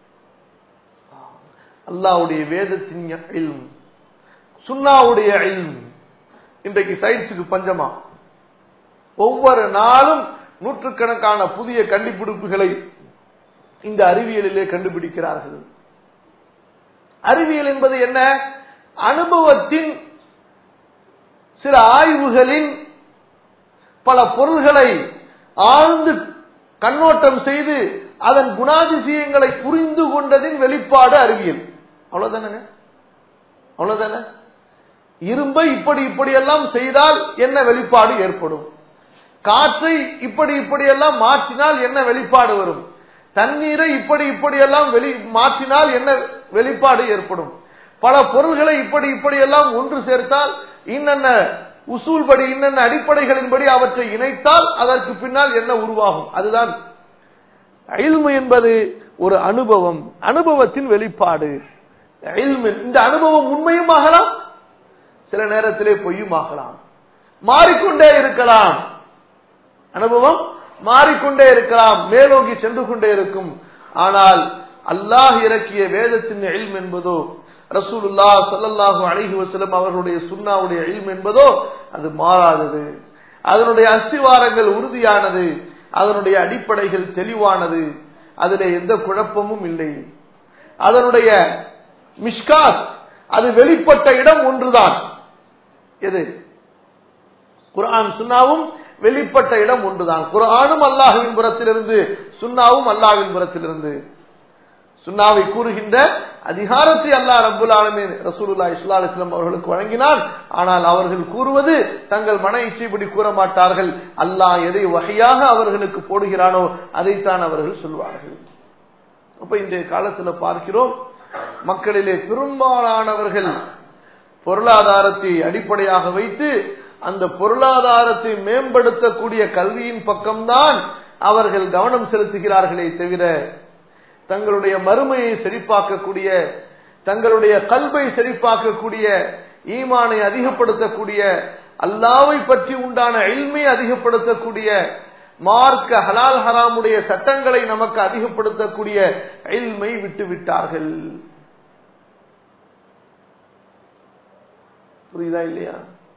அல்லாவுடைய வேதத்தின் இல்ம் சுன்னாவுடைய இல்ம் இன்றைக்கு சயின்ஸுக்கு பஞ்சமா ஒவ்வொரு நாளும் நூற்றுக்கணக்கான புதிய கண்டுபிடிப்புகளை இந்த அறிவியலிலே கண்டுபிடிக்கிறார்கள் அறிவியல் என்பது என்ன அனுபவத்தின் சில ஆய்வுகளின் பல பொருள்களை ஆழ்ந்து கண்ணோட்டம் செய்து அதன் குணாதிசயங்களை புரிந்து கொண்டதின் வெளிப்பாடு அறிவியல் அவ்வளவுதானங்க அவ்வளவுதானே இரும்பை இப்படி இப்படியெல்லாம் செய்தால் என்ன வெளிப்பாடு ஏற்படும் காற்றை இப்படி இப்படியெல்லாம் மாற்றினால் என்ன வெளிப்பாடு வரும் தண்ணீரை இப்படி இப்படியெல்லாம் வெளி மாற்றினால் என்ன வெளிப்பாடு ஏற்படும் பல பொருள்களை இப்படி இப்படியெல்லாம் ஒன்று சேர்த்தால் இன்னென்ன உசூல் படி இன்னென்ன அடிப்படைகளின்படி அவற்றை இணைத்தால் அதற்கு பின்னால் என்ன உருவாகும் அதுதான் இல்மு என்பது ஒரு அனுபவம் அனுபவத்தின் வெளிப்பாடு இந்த அனுபவம் உண்மையும் ஆகலாம் சில நேரத்திலே பொய்யும் ஆகலாம் மாறிக்கொண்டே இருக்கலாம் அனுபவம் மாறிக்கொண்டே இருக்கலாம் மேலோங்கி சென்று கொண்டே இருக்கும் ஆனால் அல்லாஹ் இறக்கிய வேதத்தின் எல்ம் என்பதோ ரசூலுல்லா சல்லல்லாஹு அலைஹி வஸல்லம் அவர்களுடைய சுன்னாவுடைய இல்ம் என்பதோ அது மாறாதது அதனுடைய அஸ்திவாரங்கள் உறுதியானது அதனுடைய அடிப்படைகள் தெளிவானது அதிலே எந்த குழப்பமும் இல்லை அதனுடைய மிஷ்காத் அது வெளிப்பட்ட இடம் ஒன்றுதான் எது குரான் சுன்னாவும் வெளிப்பட்ட இடம் ஒன்றுதான் குரானும் அல்லாஹுவின் புறத்திலிருந்து சுன்னாவும் அல்லாஹ்வின் புறத்திலிருந்து சுன்னாவை கூறுகின்ற அதிகாரத்தை அல்லாஹ் ரபுல் ஆலமீன் ரசூலுல்லா இஸ்லா அலிஸ்லாம் அவர்களுக்கு வழங்கினார் ஆனால் அவர்கள் கூறுவது தங்கள் மன இச்சைப்படி கூற மாட்டார்கள் அல்லாஹ் எதை வகையாக அவர்களுக்கு போடுகிறானோ அதைத்தான் அவர்கள் சொல்வார்கள் அப்ப இன்றைய காலத்துல பார்க்கிறோம் மக்களிலே பெரும்பாலானவர்கள் பொருளாதாரத்தை அடிப்படையாக வைத்து அந்த பொருளாதாரத்தை மேம்படுத்தக்கூடிய கல்வியின் பக்கம்தான் அவர்கள் கவனம் செலுத்துகிறார்களே தவிர தங்களுடைய மறுமையை செழிப்பாக்கக்கூடிய தங்களுடைய கல்வை செழிப்பாக்கக்கூடிய ஈமானை அதிகப்படுத்தக்கூடிய அல்லாவை பற்றி உண்டான எல்மை அதிகப்படுத்தக்கூடிய மார்க்க ஹலால் ஹராமுடைய சட்டங்களை நமக்கு அதிகப்படுத்தக்கூடிய எல்மை விட்டுவிட்டார்கள் புரியுதா இல்லையா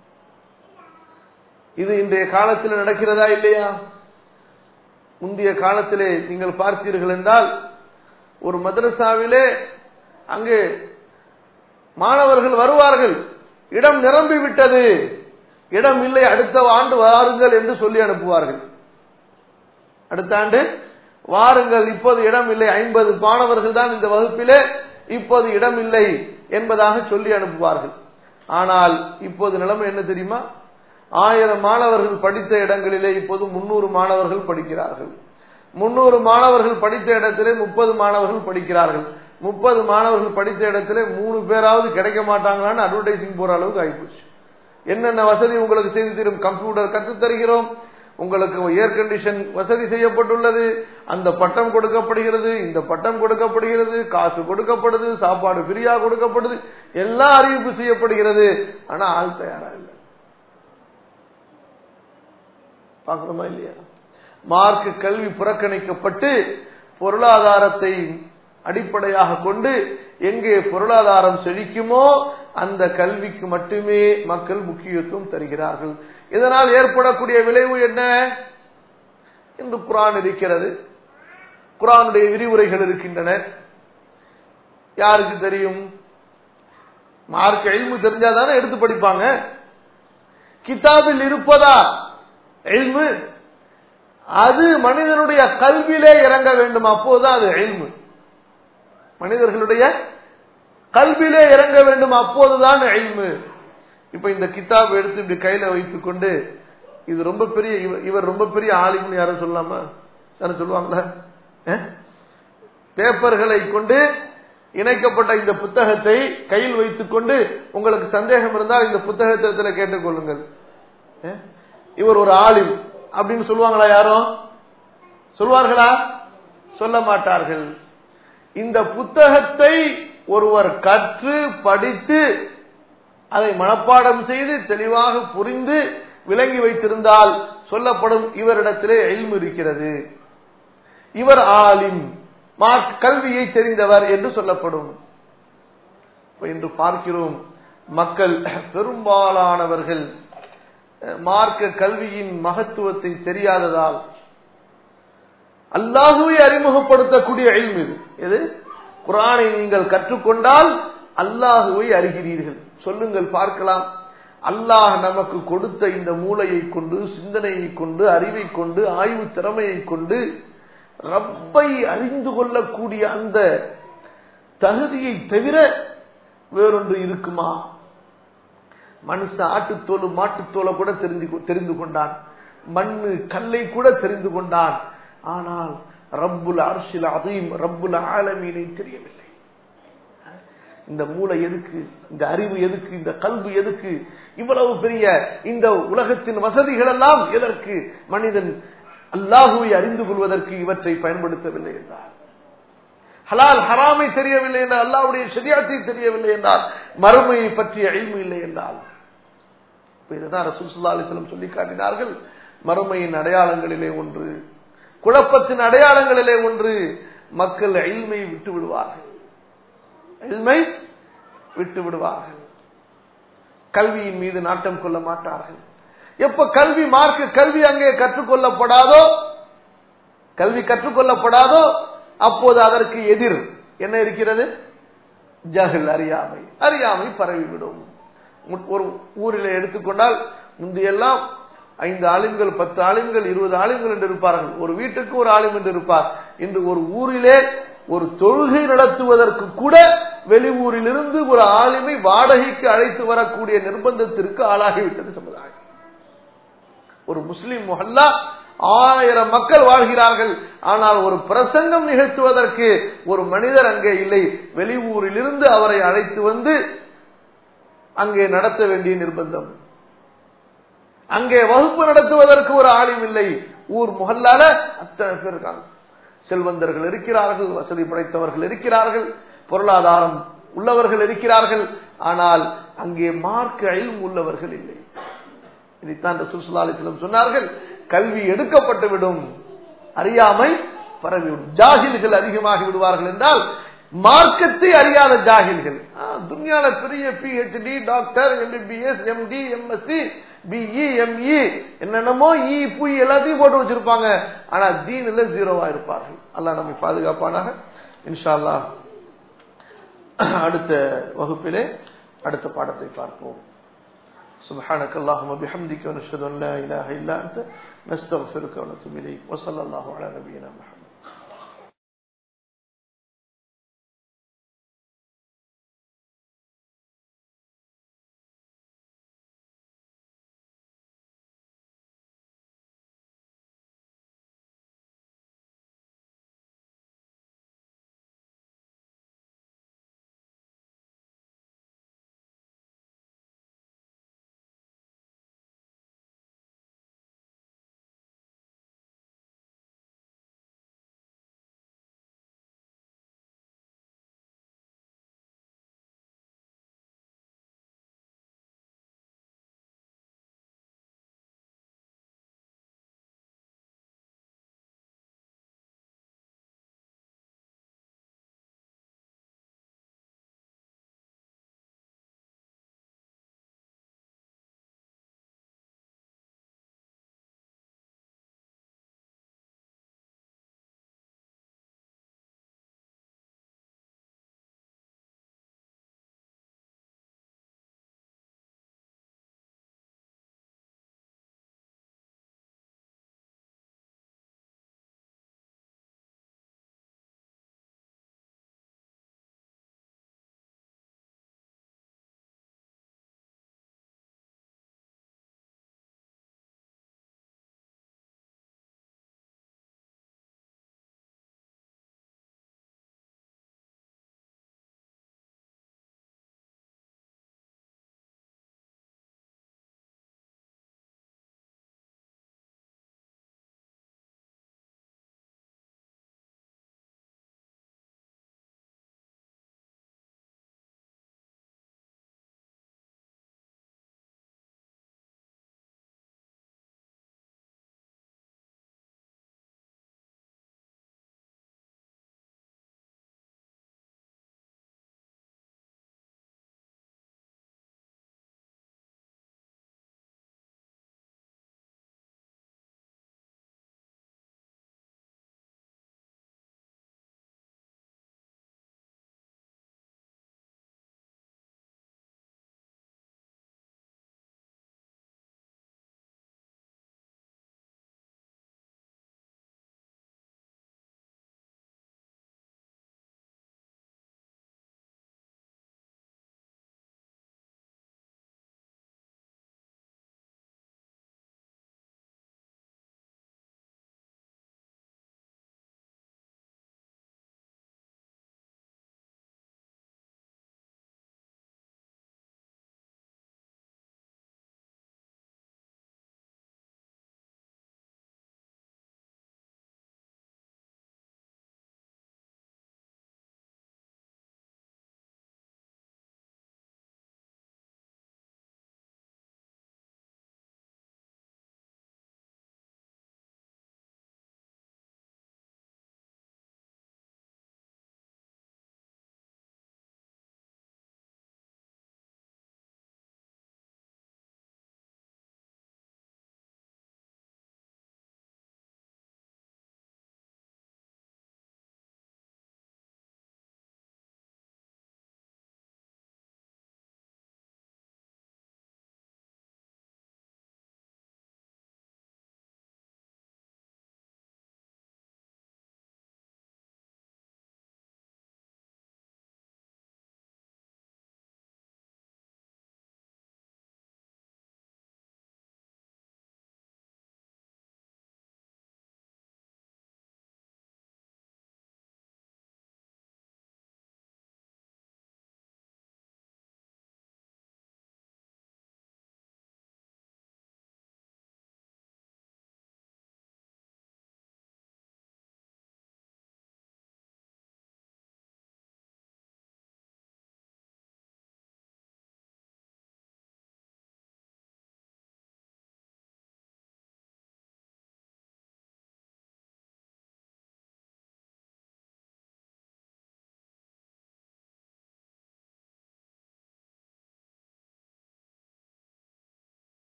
இது இன்றைய காலத்தில் நடக்கிறதா இல்லையா முந்தைய காலத்திலே நீங்கள் பார்த்தீர்கள் என்றால் ஒரு மதரசாவிலே அங்கு மாணவர்கள் வருவார்கள் இடம் நிரம்பி விட்டது இடம் இல்லை அடுத்த ஆண்டு வாருங்கள் என்று சொல்லி அனுப்புவார்கள் அடுத்த ஆண்டு வாருங்கள் இப்போது இடம் இல்லை ஐம்பது மாணவர்கள் தான் இந்த வகுப்பிலே இப்போது இடம் இல்லை என்பதாக சொல்லி அனுப்புவார்கள் ஆனால் இப்போது நிலைமை என்ன தெரியுமா ஆயிரம் மாணவர்கள் படித்த இடங்களிலே இப்போது முன்னூறு மாணவர்கள் படிக்கிறார்கள் முன்னூறு மாணவர்கள் படித்த இடத்திலே முப்பது மாணவர்கள் படிக்கிறார்கள் முப்பது மாணவர்கள் படித்த இடத்திலே மூணு பேராவது கிடைக்க மாட்டாங்களான்னு அட்வர்டைசிங் போற அளவுக்கு ஆகிப்போச்சு என்னென்ன வசதி உங்களுக்கு செய்து தரும் கம்ப்யூட்டர் கற்றுத் தருகிறோம் உங்களுக்கு ஏர் கண்டிஷன் வசதி செய்யப்பட்டுள்ளது அந்த பட்டம் கொடுக்கப்படுகிறது இந்த பட்டம் கொடுக்கப்படுகிறது காசு கொடுக்கப்படுது சாப்பாடு ஃப்ரீயா கொடுக்கப்படுது எல்லாம் அறிவிப்பு செய்யப்படுகிறது ஆனா ஆள் தயாரா இல்லை பார்க்கணுமா இல்லையா மார்க்க கல்வி புறக்கணிக்கப்பட்டு பொருளாதாரத்தை அடிப்படையாக கொண்டு எங்கே பொருளாதாரம் செழிக்குமோ அந்த கல்விக்கு மட்டுமே மக்கள் முக்கியத்துவம் தருகிறார்கள் இதனால் ஏற்படக்கூடிய விளைவு என்ன என்று குரான் இருக்கிறது குரானுடைய விரிவுரைகள் இருக்கின்றன யாருக்கு தெரியும் மார்க் எல்மு தெரிஞ்சாதானே எடுத்து படிப்பாங்க கிதாபில் இருப்பதா எல்மு அது மனிதனுடைய கல்வியிலே இறங்க வேண்டும் அப்போதுதான் அது எல்மு மனிதர்களுடைய கல்வியிலே இறங்க வேண்டும் அப்போதுதான் எல்மு இப்ப இந்த கிதாப் எடுத்து இப்படி கையில வைத்துக் கொண்டு இது ரொம்ப பெரிய இவர் ரொம்ப பெரிய ஆலிம்னு யாரும் சொல்லலாமா யாரும் சொல்லுவாங்களா பேப்பர்களை கொண்டு இணைக்கப்பட்ட இந்த புத்தகத்தை கையில் வைத்துக் கொண்டு உங்களுக்கு சந்தேகம் இருந்தால் இந்த புத்தகத்தில கேட்டுக்கொள்ளுங்கள் இவர் ஒரு ஆலிம் அப்படின்னு சொல்லுவாங்களா யாரும் சொல்வார்களா சொல்ல மாட்டார்கள் இந்த புத்தகத்தை ஒருவர் கற்று படித்து அதை மனப்பாடம் செய்து தெளிவாக புரிந்து விளங்கி வைத்திருந்தால் சொல்லப்படும் இவரிடத்திலே எல்மு இருக்கிறது இவர் ஆலிம் மார்க் கல்வியை தெரிந்தவர் என்று சொல்லப்படும் இன்று பார்க்கிறோம் மக்கள் பெரும்பாலானவர்கள் மார்க்க கல்வியின் மகத்துவத்தை தெரியாததால் அல்லாஹுவை அறிமுகப்படுத்தக்கூடிய எல்மு இது எது குரானை நீங்கள் கற்றுக்கொண்டால் அல்லாஹுவை அறிகிறீர்கள் சொல்லுங்கள் பார்க்கலாம் அல்லாஹ் நமக்கு கொடுத்த இந்த மூளையை கொண்டு சிந்தனையை கொண்டு அறிவை கொண்டு ஆய்வு திறமையை கொண்டு ரப்பை அறிந்து கொள்ளக்கூடிய அந்த தகுதியை தவிர வேறொன்று இருக்குமா மனுஷன் ஆட்டுத்தோல் மாட்டுத்தோலை கூட தெரிந்து தெரிந்து கொண்டான் மண்ணு கல்லை கூட தெரிந்து கொண்டான் ஆனால் ரப்புல் அர்ஷில் அதையும் ரப்புல் ஆலமீனை தெரியவில்லை இந்த மூளை எதுக்கு இந்த அறிவு எதுக்கு இந்த கல்வி எதுக்கு இவ்வளவு பெரிய இந்த உலகத்தின் வசதிகள் எல்லாம் எதற்கு மனிதன் அல்லாஹுவை அறிந்து கொள்வதற்கு இவற்றை பயன்படுத்தவில்லை என்றார் ஹலால் ஹராமை தெரியவில்லை என்றால் அல்லாவுடைய சரியாத்தை தெரியவில்லை என்றால் மறுமையை பற்றிய அழிவு இல்லை என்றால் இதுதான் ரசூசுல்லா அலிஸ்லம் சொல்லி காட்டினார்கள் மறுமையின் அடையாளங்களிலே ஒன்று குழப்பத்தின் அடையாளங்களிலே ஒன்று மக்கள் அழிமை விட்டு விடுவார்கள் அழிமை விட்டு விடுவார்கள் கல்வியின் மீது நாட்டம் கொள்ள மாட்டார்கள் எப்ப கல்வி மார்க்க கல்வி அங்கே கற்றுக்கொள்ளப்படாதோ கல்வி கற்றுக்கொள்ளப்படாதோ அப்போது அதற்கு எதிர் என்ன இருக்கிறது ஜஹில் அறியாமை அறியாமை பரவிவிடும் ஒரு ஊரில் எடுத்துக்கொண்டால் முந்தையெல்லாம் ஐந்து ஆலிம்கள் பத்து ஆலிம்கள் இருபது ஆலிம்கள் என்று இருப்பார்கள் ஒரு வீட்டுக்கு ஒரு ஆலிம் என்று இருப்பார் இன்று ஒரு ஊரிலே ஒரு தொழுகை நடத்துவதற்கு கூட வெளியூரிலிருந்து ஒரு ஆலிமை வாடகைக்கு அழைத்து வரக்கூடிய நிர்பந்தத்திற்கு ஆளாகிவிட்டது சமுதாயம் ஒரு முஸ்லிம் முஹல்லா ஆயிரம் மக்கள் வாழ்கிறார்கள் ஆனால் ஒரு பிரசங்கம் நிகழ்த்துவதற்கு ஒரு மனிதர் அங்கே இல்லை வெளியூரிலிருந்து அவரை அழைத்து வந்து அங்கே நடத்த வேண்டிய நிர்பந்தம் அங்கே வகுப்பு நடத்துவதற்கு ஒரு ஆளும் இல்லை ஊர் முகல்லால அத்தனை பேர் இருக்காங்க செல்வந்தர்கள் இருக்கிறார்கள் வசதி படைத்தவர்கள் இருக்கிறார்கள் பொருளாதாரம் உள்ளவர்கள் இருக்கிறார்கள் ஆனால் அங்கே மார்க்க அழிவும் உள்ளவர்கள் இல்லை இதைத்தான் சுற்றுலாலயம் சொன்னார்கள் கல்வி எடுக்கப்பட்டு விடும் அறியாமை பரவிவிடும் ஜாகில்கள் அதிகமாகி விடுவார்கள் என்றால் மார்க்கத்தை அறியாத ஜாகில்கள் துன்யால பெரிய PhD doctor MBBS MD MSc BE ME என்னென்னமோ இ புய் எல்லாத்தையும் போட்டு வச்சிருப்பாங்க ஆனா தீனில் ஜீரோவா இருப்பார்கள் அல்லாஹ் நம்மை பாதுகாப்பானாக இன்ஷா அல்லாஹ் அடுத்த வகுப்பிலே அடுத்த பாடத்தை பார்ப்போம் سبحانك اللهم وبحمدك ونشهد ان لا اله الا انت نستغفرك ونتوب اليك وصلى الله على نبينا محمد